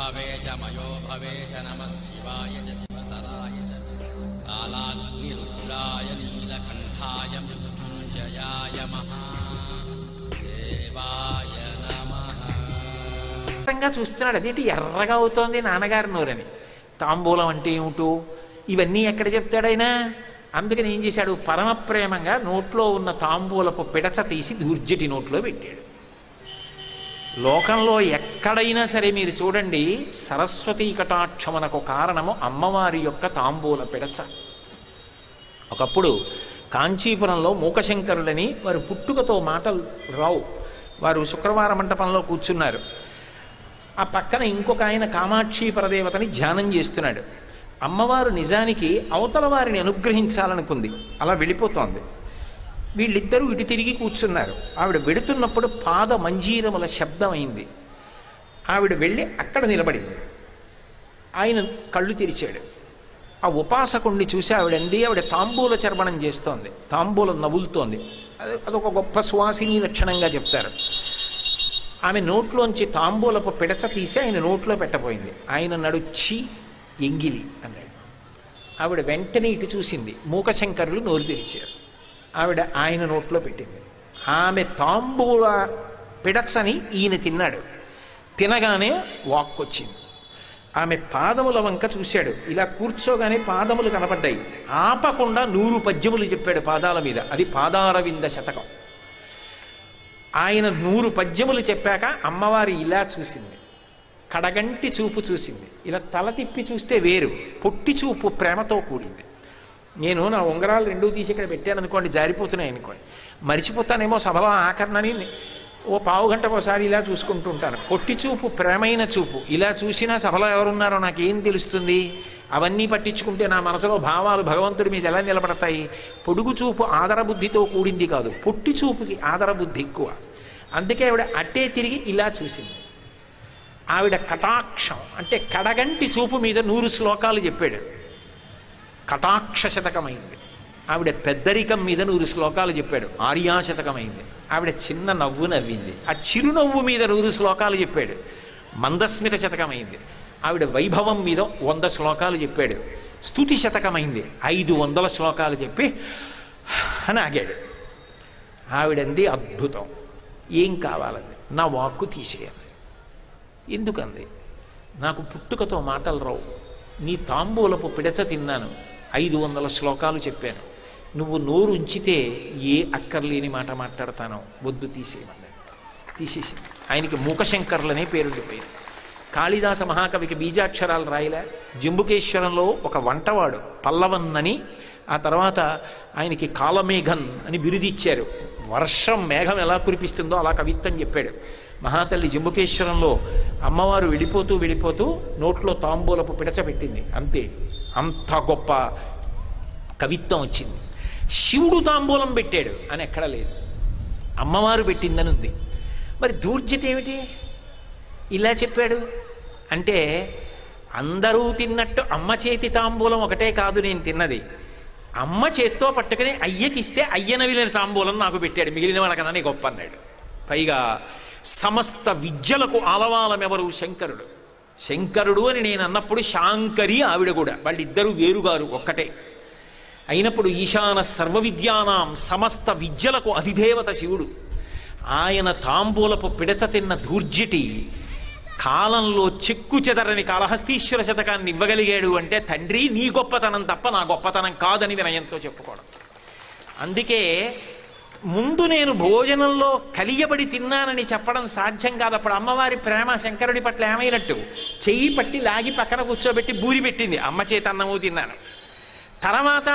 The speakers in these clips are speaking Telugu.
भवे च मयो भवे च नमः शिवाय च शिवतराय च कालाग्निरुद्राय नीलकण्ठाय मृत्युञ्जयाय महादेवाय नमः స్పష్టంగా చూస్తున్నాడు అదేంటి ఎర్రగా అవుతోంది నాన్నగారి నోరని తాంబూలం అంటే ఏమిటో ఇవన్నీ ఎక్కడ చెప్తాడు ఆయన అందుకని ఏం చేశాడు పరమ ప్రేమంగా నోట్లో ఉన్న తాంబూలపు పిడచ తీసి దూర్జటి నోట్లో పెట్టాడు లోకంలో ఎక్కడైనా సరే మీరు చూడండి సరస్వతీ కటాక్షమునకు కారణము అమ్మవారి యొక్క తాంబూల పిడచ ఒకప్పుడు కాంచీపురంలో మూకశంకరులని వారు పుట్టుకతో మాటలు రావు వారు శుక్రవార మంటపంలో కూర్చున్నారు ఆ పక్కన ఇంకొక ఆయన కామాక్షి పరదేవతని ధ్యానం చేస్తున్నాడు అమ్మవారు నిజానికి అవతల వారిని అనుగ్రహించాలనుకుంది అలా వెళ్ళిపోతోంది వీళ్ళిద్దరూ ఇటు తిరిగి కూర్చున్నారు ఆవిడ వెడుతున్నప్పుడు పాద మంజీరముల శబ్దం అయింది ఆవిడ వెళ్ళి అక్కడ నిలబడింది ఆయన కళ్ళు తెరిచాడు ఆ ఉపాసకుణ్ణి చూసి ఆవిడంది ఆవిడ తాంబూల చర్వణం చేస్తోంది తాంబూలం నవ్వులుతోంది అది అదొక గొప్ప సువాసిని లక్షణంగా చెప్తారు ఆమె నోట్లోంచి తాంబూలపు పిడచ తీసి ఆయన నోట్లో పెట్టబోయింది ఆయన నడుచి ఎంగిలి అన్నాడు ఆవిడ వెంటనే ఇటు చూసింది మూకశంకరులు నోరు తెరిచారు ఆవిడ ఆయన నోట్లో పెట్టింది ఆమె తాంబూల పిడచని ఈయన తిన్నాడు తినగానే వాక్కొచ్చింది ఆమె పాదముల వంక చూశాడు ఇలా కూర్చోగానే పాదములు కనపడ్డాయి ఆపకుండా నూరు పద్యములు చెప్పాడు పాదాల మీద అది పాదారవింద శతకం ఆయన నూరు పద్యములు చెప్పాక అమ్మవారి ఇలా చూసింది కడగంటి చూపు చూసింది ఇలా తల తిప్పి చూస్తే వేరు పొట్టి చూపు ప్రేమతో కూడింది నేను నా ఉంగరాలు రెండూ తీసి ఇక్కడ పెట్టాను అనుకోండి జారిపోతున్నాయి అనుకోండి మరిచిపోతానేమో సభలో ఆకరణని ఓ పావు గంటకు ఒకసారి ఇలా చూసుకుంటూ ఉంటాను పొట్టి చూపు ప్రేమైన చూపు ఇలా చూసినా సభలో ఎవరున్నారో నాకేం తెలుస్తుంది అవన్నీ పట్టించుకుంటే నా మనసులో భావాలు భగవంతుడి మీద ఎలా నిలబడతాయి పొడుగు చూపు ఆదరబుద్ధితో కూడింది కాదు పొట్టి చూపుకి ఆదరబుద్ధి ఎక్కువ అందుకే ఆవిడ అట్టే తిరిగి ఇలా చూసింది ఆవిడ కటాక్షం అంటే కడగంటి చూపు మీద నూరు శ్లోకాలు చెప్పాడు కటాక్ష శతకమైంది ఆవిడ పెద్దరికం మీద నూరు శ్లోకాలు చెప్పాడు ఆర్యాశతకమైంది ఆవిడ చిన్న నవ్వు నవ్వింది ఆ చిరునవ్వు మీద నూరు శ్లోకాలు చెప్పాడు మందస్మిత శతకమైంది ఆవిడ వైభవం మీద వంద శ్లోకాలు చెప్పాడు స్తుతి శతకమైంది ఐదు వందల శ్లోకాలు చెప్పి అని ఆగాడు ఆవిడంది అద్భుతం ఏం కావాలండి నా వాక్కు తీసేయాలి ఎందుకంది నాకు పుట్టుకతో మాటలు రావు నీ తాంబూలపు పిడచ తిన్నాను ఐదు వందల శ్లోకాలు చెప్పాను నువ్వు నోరు ఉంచితే ఏ అక్కర్లేని మాట మాట్లాడతానో వద్దు తీసేయమన్నాడు తీసేసి ఆయనకి మూకశంకర్లనే పేరు చెప్పారు కాళిదాస మహాకవికి బీజాక్షరాలు రాయలే జంబుకేశ్వరంలో ఒక వంటవాడు పల్లవన్నని ఆ తర్వాత ఆయనకి కాలమేఘన్ అని బిరుదిచ్చారు వర్షం మేఘం ఎలా కురిపిస్తుందో అలా కవిత్వం చెప్పాడు మహాతల్లి జంబుకేశ్వరంలో అమ్మవారు వెళ్ళిపోతూ వెళ్ళిపోతూ నోట్లో తాంబూలపు పిడచ పెట్టింది అంతే అంత గొప్ప కవిత్వం వచ్చింది శివుడు తాంబూలం పెట్టాడు అని ఎక్కడ లేదు అమ్మవారు పెట్టిందని ఉంది మరి దూర్జటి ఏమిటి ఇలా చెప్పాడు అంటే అందరూ తిన్నట్టు అమ్మ చేతి తాంబూలం ఒకటే కాదు నేను తిన్నది అమ్మ చేత్తో పట్టుకుని అయ్యకిస్తే అయ్యనవిలేని తాంబూలం నాకు పెట్టాడు మిగిలిన వాళ్ళకన్నా గొప్ప అన్నాడు పైగా సమస్త విద్యలకు ఆలవాలమెవరు శంకరుడు శంకరుడు అని నేను అన్నప్పుడు శాంకరి ఆవిడ కూడా వాళ్ళిద్దరూ వేరుగారు ఒక్కటే అయినప్పుడు ఈశాన సర్వ విద్యానాం సమస్త విద్యలకు అధిదేవత శివుడు ఆయన తాంబూలపు పిడచ తిన్న దూర్జటి కాలంలో చెక్కు చెదరని కాళహస్తీశ్వర శతకాన్ని ఇవ్వగలిగాడు అంటే తండ్రి నీ గొప్పతనం తప్ప నా గొప్పతనం కాదని వినయంతో చెప్పుకోవడం అందుకే ముందు నేను భోజనంలో కలియబడి తిన్నానని చెప్పడం సాధ్యం కాదు అప్పుడు అమ్మవారి ప్రేమ శంకరుడి పట్ల ఏమైనట్టు చెయ్యి పట్టి లాగి పక్కన కూర్చోబెట్టి బూరి పెట్టింది అమ్మ చేత అన్నము తిన్నాను తర్వాత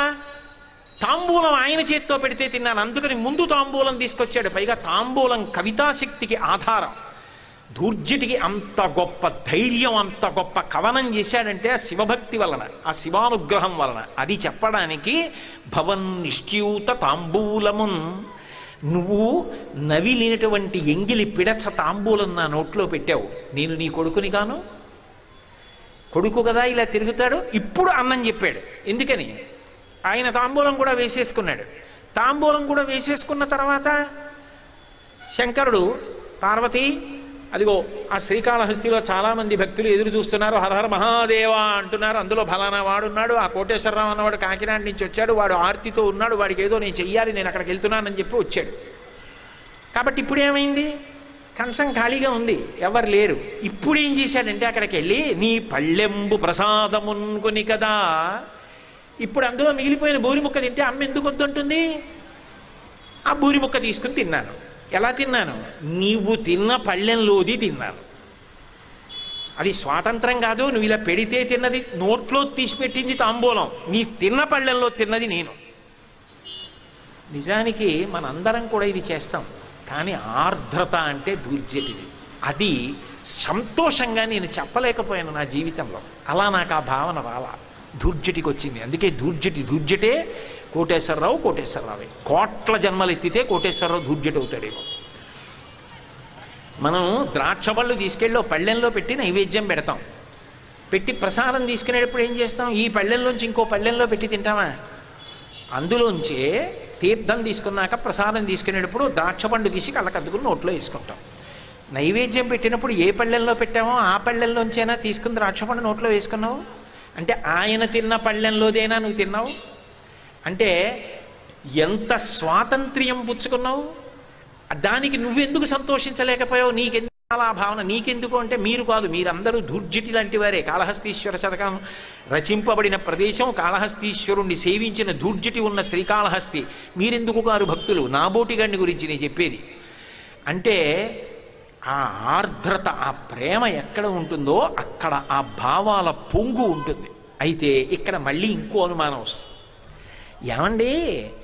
తాంబూలం ఆయన చేత్తో పెడితే తిన్నాను అందుకని ముందు తాంబూలం తీసుకొచ్చాడు పైగా తాంబూలం కవితాశక్తికి ఆధారం దూర్జటికి అంత గొప్ప ధైర్యం అంత గొప్ప కవనం చేశాడంటే ఆ శివభక్తి వలన ఆ శివానుగ్రహం వలన అది చెప్పడానికి భవన్ నిష్ట్యూత తాంబూలమున్ నువ్వు నవిలినటువంటి ఎంగిలి పిడచ తాంబూలం నా నోట్లో పెట్టావు నేను నీ కొడుకుని కాను కొడుకు కదా ఇలా తిరుగుతాడు ఇప్పుడు అన్నం చెప్పాడు ఎందుకని ఆయన తాంబూలం కూడా వేసేసుకున్నాడు తాంబూలం కూడా వేసేసుకున్న తర్వాత శంకరుడు పార్వతి అదిగో ఆ శ్రీకాళహస్తిలో చాలామంది భక్తులు ఎదురు చూస్తున్నారు హరహర మహాదేవ అంటున్నారు అందులో ఫలానా వాడున్నాడు ఆ కోటేశ్వరరావు అన్నవాడు కాకినాడ నుంచి వచ్చాడు వాడు ఆర్తితో ఉన్నాడు వాడికి ఏదో నేను చెయ్యాలి నేను అక్కడికి వెళ్తున్నానని చెప్పి వచ్చాడు కాబట్టి ఇప్పుడు ఏమైంది కంచం ఖాళీగా ఉంది ఎవరు లేరు ఇప్పుడు ఏం చేశాడంటే అక్కడికి వెళ్ళి నీ పళ్ళెంబు ప్రసాదమున్కొని కదా ఇప్పుడు అందులో మిగిలిపోయిన బూరి ముక్క తింటే అమ్మ ఎందుకు వద్దంటుంది ఆ బూరి ముక్క తీసుకుని తిన్నాను ఎలా తిన్నాను నీవు తిన్న పళ్ళెంలోది తిన్నాను అది స్వాతంత్రం కాదు నువ్వు ఇలా పెడితే తిన్నది నోట్లో తీసి పెట్టింది తాంబూలం నీ తిన్న పళ్ళెంలో తిన్నది నేను నిజానికి మనందరం కూడా ఇది చేస్తాం కానీ ఆర్ద్రత అంటే దూర్జటిది అది సంతోషంగా నేను చెప్పలేకపోయాను నా జీవితంలో అలా నాకు ఆ భావన రాలా దూర్జటికి వచ్చింది అందుకే దూర్జటి దూర్జటే కోటేశ్వరరావు కోటేశ్వరరావే కోట్ల జన్మలు ఎత్తితే కోటేశ్వరరావు దూర్జటి అవుతాడేమో మనం ద్రాక్ష పళ్ళు తీసుకెళ్ళి ఓ పళ్ళెంలో పెట్టి నైవేద్యం పెడతాం పెట్టి ప్రసాదం తీసుకునేటప్పుడు ఏం చేస్తాం ఈ పళ్ళెంలోంచి ఇంకో పళ్ళెంలో పెట్టి తింటామా అందులోంచే తీర్థం తీసుకున్నాక ప్రసాదం తీసుకునేటప్పుడు ద్రాక్ష పండు తీసి కళ్ళకద్దుకుని నోట్లో వేసుకుంటాం నైవేద్యం పెట్టినప్పుడు ఏ పళ్ళెంలో పెట్టామో ఆ పళ్ళెంలోంచైనా తీసుకుని ద్రాక్ష పండు నోట్లో వేసుకున్నావు అంటే ఆయన తిన్న పళ్ళెంలోదేనా నువ్వు తిన్నావు అంటే ఎంత స్వాతంత్ర్యం పుచ్చుకున్నావు దానికి నువ్వెందుకు సంతోషించలేకపోయావు నీకెందుకు అలా భావన నీకెందుకు అంటే మీరు కాదు మీరందరూ ధూర్జటి లాంటి వారే కాళహస్తీశ్వర శతకం రచింపబడిన ప్రదేశం కాళహస్తీశ్వరుణ్ణి సేవించిన ధూర్జటి ఉన్న శ్రీకాళహస్తి మీరెందుకు కారు భక్తులు నాబోటిగాడిని గురించి నేను చెప్పేది అంటే ఆ ఆర్ద్రత ఆ ప్రేమ ఎక్కడ ఉంటుందో అక్కడ ఆ భావాల పొంగు ఉంటుంది అయితే ఇక్కడ మళ్ళీ ఇంకో అనుమానం వస్తుంది ఏమండి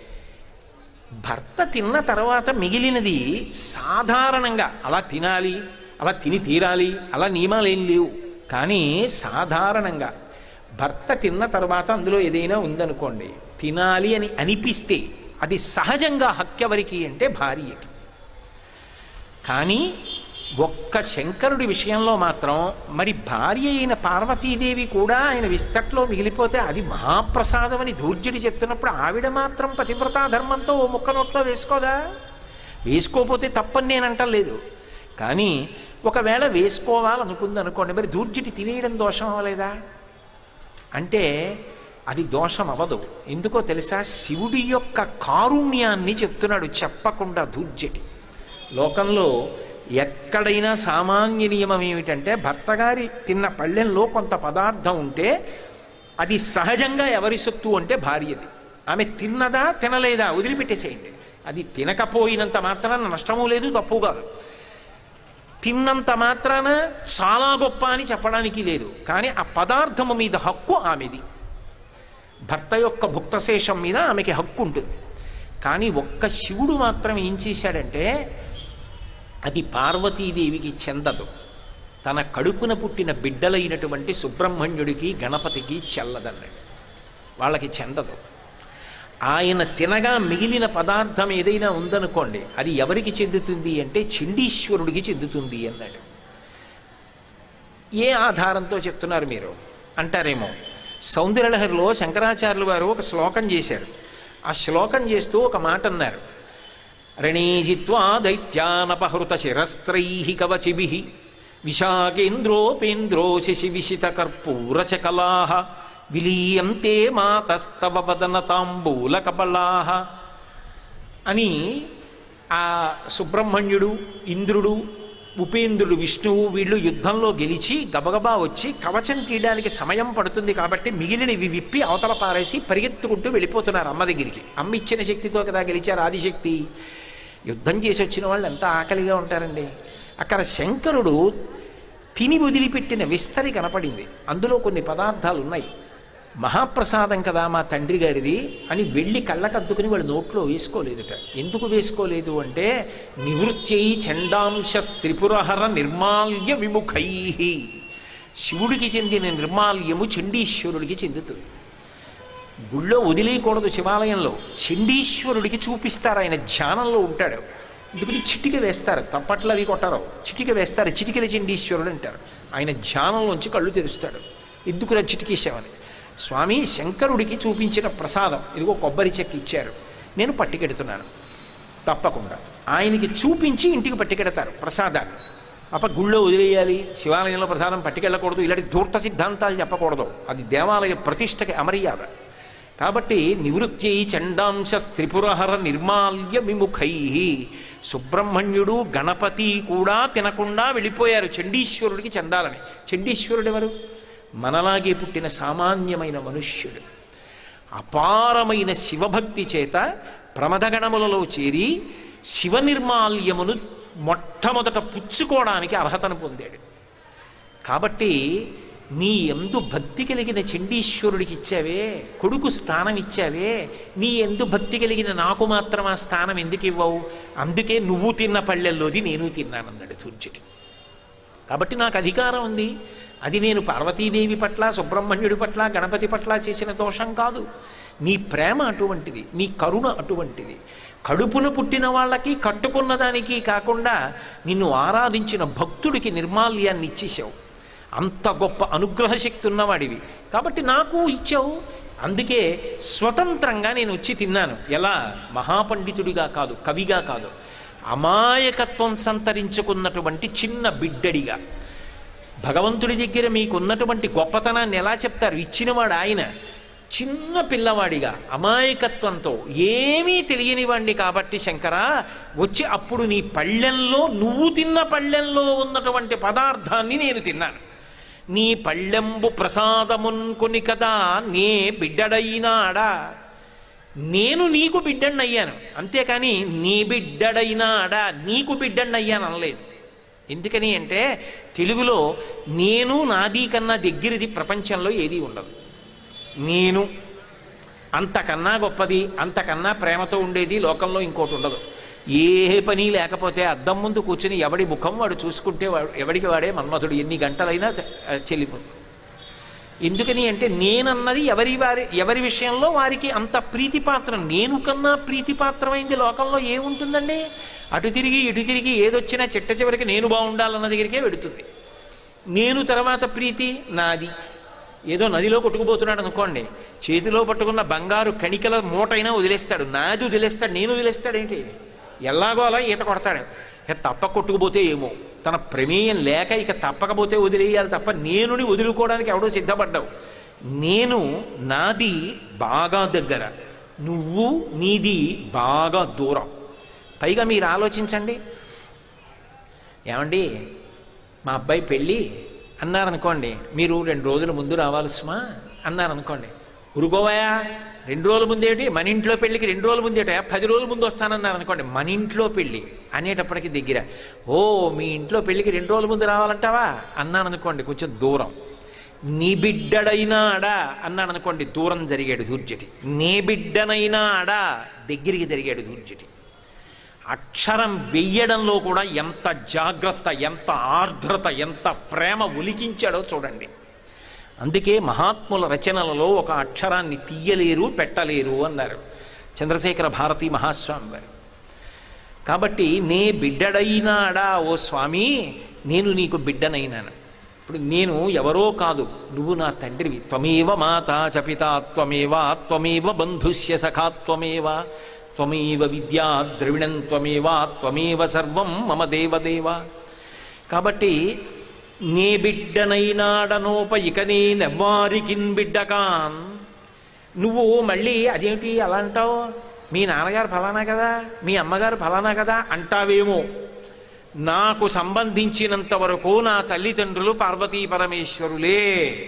భర్త తిన్న తర్వాత మిగిలినది సాధారణంగా అలా తినాలి అలా తిని తీరాలి అలా నియమాలు ఏం లేవు కానీ సాధారణంగా భర్త తిన్న తర్వాత అందులో ఏదైనా ఉందనుకోండి తినాలి అని అనిపిస్తే అది సహజంగా హక్కెవరికి అంటే భార్యకి కానీ ఒక్క శంకరుడి విషయంలో మాత్రం మరి భార్య అయిన పార్వతీదేవి కూడా ఆయన విస్తట్లో మిగిలిపోతే అది మహాప్రసాదం అని ధూర్జుడి చెప్తున్నప్పుడు ఆవిడ మాత్రం పతివ్రతా ధర్మంతో ఓ ముక్క నోట్లో వేసుకోదా వేసుకోపోతే తప్పని నేను అంటలేదు కానీ ఒకవేళ వేసుకోవాలనుకుంది అనుకోండి మరి దూర్జటి తినేయడం దోషం అవ్వలేదా అంటే అది దోషం అవ్వదు ఎందుకో తెలుసా శివుడి యొక్క కారుణ్యాన్ని చెప్తున్నాడు చెప్పకుండా దూర్జటి లోకంలో ఎక్కడైనా సామాన్య నియమం ఏమిటంటే భర్తగారి తిన్న పళ్ళెంలో కొంత పదార్థం ఉంటే అది సహజంగా ఎవరి సొత్తు అంటే భార్యది ఆమె తిన్నదా తినలేదా వదిలిపెట్టేసేయండి అది తినకపోయినంత మాత్రాన నష్టము లేదు తప్పు కాదు తిన్నంత మాత్రాన చాలా గొప్ప అని చెప్పడానికి లేదు కానీ ఆ పదార్థము మీద హక్కు ఆమెది భర్త యొక్క భుక్తశేషం మీద ఆమెకి హక్కు ఉంటుంది కానీ ఒక్క శివుడు మాత్రం ఏం చేశాడంటే అది పార్వతీదేవికి చెందదు తన కడుపున పుట్టిన బిడ్డలైనటువంటి సుబ్రహ్మణ్యుడికి గణపతికి చెల్లదన్నాడు వాళ్ళకి చెందదు ఆయన తినగా మిగిలిన పదార్థం ఏదైనా ఉందనుకోండి అది ఎవరికి చెందుతుంది అంటే చండీశ్వరుడికి చెందుతుంది అన్నాడు ఏ ఆధారంతో చెప్తున్నారు మీరు అంటారేమో సౌందర్యలహరిలో శంకరాచార్యులు వారు ఒక శ్లోకం చేశారు ఆ శ్లోకం చేస్తూ ఒక మాట అన్నారు రణీజిత్వా దైత్యానపహృత శిరస్త్రై కవచిభి విశాఖేంద్రోపేంద్రో శశి విశిత కర్పూరచకలా విలీయంతే మాతస్తవ వదన తాంబూల కబలా అని ఆ సుబ్రహ్మణ్యుడు ఇంద్రుడు ఉపేంద్రుడు విష్ణువు వీళ్ళు యుద్ధంలో గెలిచి గబగబా వచ్చి కవచం తీయడానికి సమయం పడుతుంది కాబట్టి మిగిలినవి విప్పి అవతల పారేసి పరిగెత్తుకుంటూ వెళ్ళిపోతున్నారు అమ్మ దగ్గరికి అమ్మ ఇచ్చిన శక్తితో కదా గెలిచారు ఆదిశక్తి యుద్ధం చేసి వచ్చిన వాళ్ళు ఎంత ఆకలిగా ఉంటారండి అక్కడ శంకరుడు తిని వదిలిపెట్టిన విస్తరి కనపడింది అందులో కొన్ని పదార్థాలు ఉన్నాయి మహాప్రసాదం కదా మా తండ్రి గారిది అని వెళ్ళి కళ్ళకద్దుకుని వాళ్ళు నోట్లో వేసుకోలేదుట ఎందుకు వేసుకోలేదు అంటే నివృత్యై చండాంశ త్రిపురహర నిర్మాల్య విముఖై శివుడికి చెందిన నిర్మాల్యము చండీశ్వరుడికి చెందుతుంది గుళ్ళో వదిలేయకూడదు శివాలయంలో చండీశ్వరుడికి చూపిస్తారు ఆయన ధ్యానంలో ఉంటాడు అందుకని చిటిక వేస్తారు తప్పట్లు అవి కొట్టారు చిటిక వేస్తారు చిటికల చండీశ్వరుడు అంటారు ఆయన ధ్యానంలోంచి కళ్ళు తెరుస్తాడు ఎందుకురా చిటికేసామని స్వామి శంకరుడికి చూపించిన ప్రసాదం ఇదిగో కొబ్బరి చెక్క ఇచ్చారు నేను పట్టుకెడుతున్నాను తప్పకుండా ఆయనకి చూపించి ఇంటికి పట్టుకెడతారు ప్రసాదాన్ని అప్ప గుళ్ళో వదిలేయాలి శివాలయంలో ప్రధానం పట్టుకెళ్ళకూడదు ఇలాంటి ధూర్త సిద్ధాంతాలు చెప్పకూడదు అది దేవాలయ ప్రతిష్టకి అమర్యాద కాబట్టి నివృత్తి చండాంశ త్రిపురహర నిర్మాల్య విముఖై సుబ్రహ్మణ్యుడు గణపతి కూడా తినకుండా వెళ్ళిపోయారు చండీశ్వరుడికి చెందాలని చండీశ్వరుడు ఎవరు మనలాగే పుట్టిన సామాన్యమైన మనుష్యుడు అపారమైన శివభక్తి చేత ప్రమదగణములలో చేరి శివ నిర్మాల్యమును మొట్టమొదట పుచ్చుకోవడానికి అర్హతను పొందాడు కాబట్టి నీ ఎందు భక్తి కలిగిన చండీశ్వరుడికి ఇచ్చావే కొడుకు స్థానం ఇచ్చావే నీ ఎందు భక్తి కలిగిన నాకు మాత్రం ఆ స్థానం ఎందుకు ఇవ్వవు అందుకే నువ్వు తిన్న పళ్ళెల్లోది నేను తిన్నానన్నాడు తూర్చుటి కాబట్టి నాకు అధికారం ఉంది అది నేను పార్వతీదేవి పట్ల సుబ్రహ్మణ్యుడి పట్ల గణపతి పట్ల చేసిన దోషం కాదు నీ ప్రేమ అటువంటిది నీ కరుణ అటువంటిది కడుపున పుట్టిన వాళ్ళకి కట్టుకున్న దానికి కాకుండా నిన్ను ఆరాధించిన భక్తుడికి నిర్మాల్యాన్ని ఇచ్చేసావు అంత గొప్ప అనుగ్రహ శక్తి ఉన్నవాడివి కాబట్టి నాకు ఇచ్చావు అందుకే స్వతంత్రంగా నేను వచ్చి తిన్నాను ఎలా మహాపండితుడిగా కాదు కవిగా కాదు అమాయకత్వం సంతరించుకున్నటువంటి చిన్న బిడ్డడిగా భగవంతుడి దగ్గర మీకున్నటువంటి గొప్పతనాన్ని ఎలా చెప్తారు ఇచ్చినవాడు ఆయన చిన్న పిల్లవాడిగా అమాయకత్వంతో ఏమీ తెలియని వాడిని కాబట్టి శంకర వచ్చి అప్పుడు నీ పళ్ళెంలో నువ్వు తిన్న పళ్ళెంలో ఉన్నటువంటి పదార్థాన్ని నేను తిన్నాను నీ పళ్ళెంబు ప్రసాదమున్ కొని కదా నే బిడ్డడైనాడా నేను నీకు బిడ్డన్నయ్యాను అంతేకాని నీ బిడ్డడైనాడా నీకు బిడ్డన్నయ్యాను అనలేదు ఎందుకని అంటే తెలుగులో నేను నాది కన్నా దగ్గరిది ప్రపంచంలో ఏదీ ఉండదు నేను అంతకన్నా గొప్పది అంతకన్నా ప్రేమతో ఉండేది లోకంలో ఇంకోటి ఉండదు ఏ పని లేకపోతే అద్దం ముందు కూర్చుని ఎవడి ముఖం వాడు చూసుకుంటే వాడు ఎవడికి వాడే మన్మథుడు ఎన్ని గంటలైనా ఆ, చెల్లిపోతుంది ఎందుకని అంటే నేనన్నది ఎవరి వారి ఎవరి విషయంలో వారికి అంత ప్రీతిపాత్రం నేను కన్నా ప్రీతిపాత్రమైంది లోకంలో ఏముంటుందండి అటు తిరిగి ఇటు తిరిగి ఏదొచ్చినా చిట్ట చివరికి నేను బాగుండాలన్న దగ్గరికే వెడుతుంది నేను తర్వాత ప్రీతి నాది ఏదో నదిలో కొట్టుకుపోతున్నాడు అనుకోండి చేతిలో పట్టుకున్న బంగారు కణికల మూటైనా వదిలేస్తాడు నాది వదిలేస్తాడు నేను వదిలేస్తాడేంటి ఎలాగో అలా ఈత కొడతాడు ఇక తప్ప కొట్టుకుపోతే ఏమో తన ప్రమేయం లేక ఇక తప్పకపోతే వదిలేయాలి తప్ప నేనుని వదులుకోవడానికి ఎవడో సిద్ధపడ్డావు నేను నాది బాగా దగ్గర నువ్వు నీది బాగా దూరం పైగా మీరు ఆలోచించండి ఏమండి మా అబ్బాయి పెళ్ళి అన్నారనుకోండి మీరు రెండు రోజుల ముందు రావాలి సుమా అన్నారనుకోండి ఉరుకోవయా రెండు రోజుల ముందేటి మన ఇంట్లో పెళ్ళికి రెండు రోజుల ముందేట పది రోజుల ముందు వస్తానన్నారు అనుకోండి మన ఇంట్లో పెళ్ళి అనేటప్పటికి దగ్గర ఓ మీ ఇంట్లో పెళ్ళికి రెండు రోజుల ముందు రావాలంటావా అన్నాను అనుకోండి కొంచెం దూరం నీ బిడ్డడైనా ఆడా అన్నాను అనుకోండి దూరం జరిగాడు దూర్జటి నీ బిడ్డనైనా ఆడా దగ్గరికి జరిగాడు దూర్జటి అక్షరం వెయ్యడంలో కూడా ఎంత జాగ్రత్త ఎంత ఆర్ద్రత ఎంత ప్రేమ ఒలికించాడో చూడండి అందుకే మహాత్ముల రచనలలో ఒక అక్షరాన్ని తీయలేరు పెట్టలేరు అన్నారు చంద్రశేఖర భారతి మహాస్వామి వారు కాబట్టి నే బిడ్డడైనాడా ఓ స్వామి నేను నీకు బిడ్డనైనాను ఇప్పుడు నేను ఎవరో కాదు నువ్వు నా తండ్రివి త్వమేవ మాత చపిత త్వమేవ త్వమేవ బంధుస్య సఖా త్వమేవ త్వమేవ విద్యా ద్రవిణం త్వమేవ త్వమేవ సర్వం మమ దేవదేవ కాబట్టి నే బిడ్డనైనాడనోప ఇక నేనెవ్వారికిన్ బిడ్డకాన్ నువ్వు మళ్ళీ అదేమిటి అలా అంటావు మీ నాన్నగారు ఫలానా కదా మీ అమ్మగారు ఫలానా కదా అంటావేమో నాకు సంబంధించినంత వరకు నా తల్లిదండ్రులు పార్వతీ పరమేశ్వరులే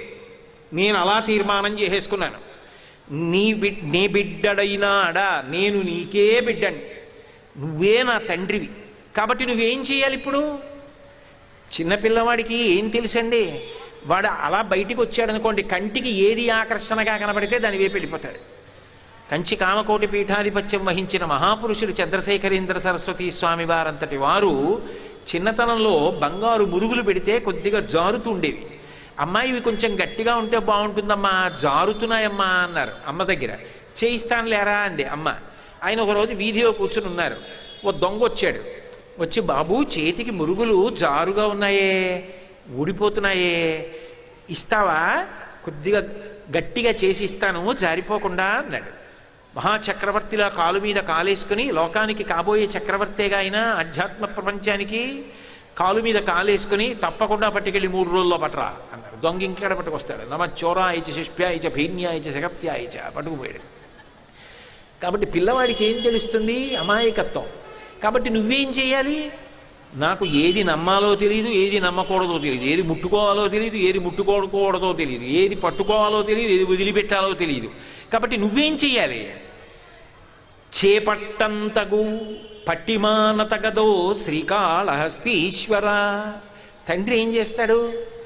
నేను అలా తీర్మానం చేసేసుకున్నాను నీ బిడ్ నీ బిడ్డడైనాడా నేను నీకే బిడ్డని నువ్వే నా తండ్రివి కాబట్టి నువ్వేం చేయాలి ఇప్పుడు చిన్నపిల్లవాడికి ఏం తెలుసండి వాడు అలా బయటికి వచ్చాడు అనుకోండి కంటికి ఏది ఆకర్షణగా కనబడితే దాని వైపు వెళ్ళిపోతాడు కంచి కామకోటి పీఠాధిపత్యం వహించిన మహాపురుషుడు చంద్రశేఖరేంద్ర సరస్వతి స్వామి వారంతటి వారు చిన్నతనంలో బంగారు మురుగులు పెడితే కొద్దిగా జారుతుండేవి అమ్మాయి ఇవి కొంచెం గట్టిగా ఉంటే బాగుంటుందమ్మా జారుతున్నాయమ్మా అన్నారు అమ్మ దగ్గర చేయిస్తాను లేరా అంది అమ్మ ఆయన ఒకరోజు వీధిలో కూర్చుని ఉన్నారు ఓ దొంగ వచ్చాడు వచ్చి బాబు చేతికి మురుగులు జారుగా ఉన్నాయే ఊడిపోతున్నాయే ఇస్తావా కొద్దిగా గట్టిగా చేసి ఇస్తాను జారిపోకుండా అన్నాడు మహాచక్రవర్తిలా కాలు మీద కాలేసుకుని లోకానికి కాబోయే చక్రవర్తిగా అయినా అధ్యాత్మ ప్రపంచానికి కాలు మీద కాలేసుకుని తప్పకుండా పట్టుకెళ్ళి మూడు రోజుల్లో పట్టరా అన్నారు దొంగ ఇంకెక్కడ పట్టుకొస్తాడు నమ చోరాయిచ శిష్ప్యాయిచ భీన్యాయిచ శగప్యాయిచ పట్టుకుపోయాడు కాబట్టి పిల్లవాడికి ఏం తెలుస్తుంది అమాయకత్వం కాబట్టి నువ్వేం చేయాలి నాకు ఏది నమ్మాలో తెలియదు ఏది నమ్మకూడదో తెలియదు ఏది ముట్టుకోవాలో తెలియదు ఏది ముట్టుకోకూడదో తెలియదు ఏది పట్టుకోవాలో తెలియదు ఏది వదిలిపెట్టాలో తెలియదు కాబట్టి నువ్వేం చెయ్యాలి చేపట్టంతగు పట్టిమానతగదో శ్రీకాళహస్తీశ్వర తండ్రి ఏం చేస్తాడు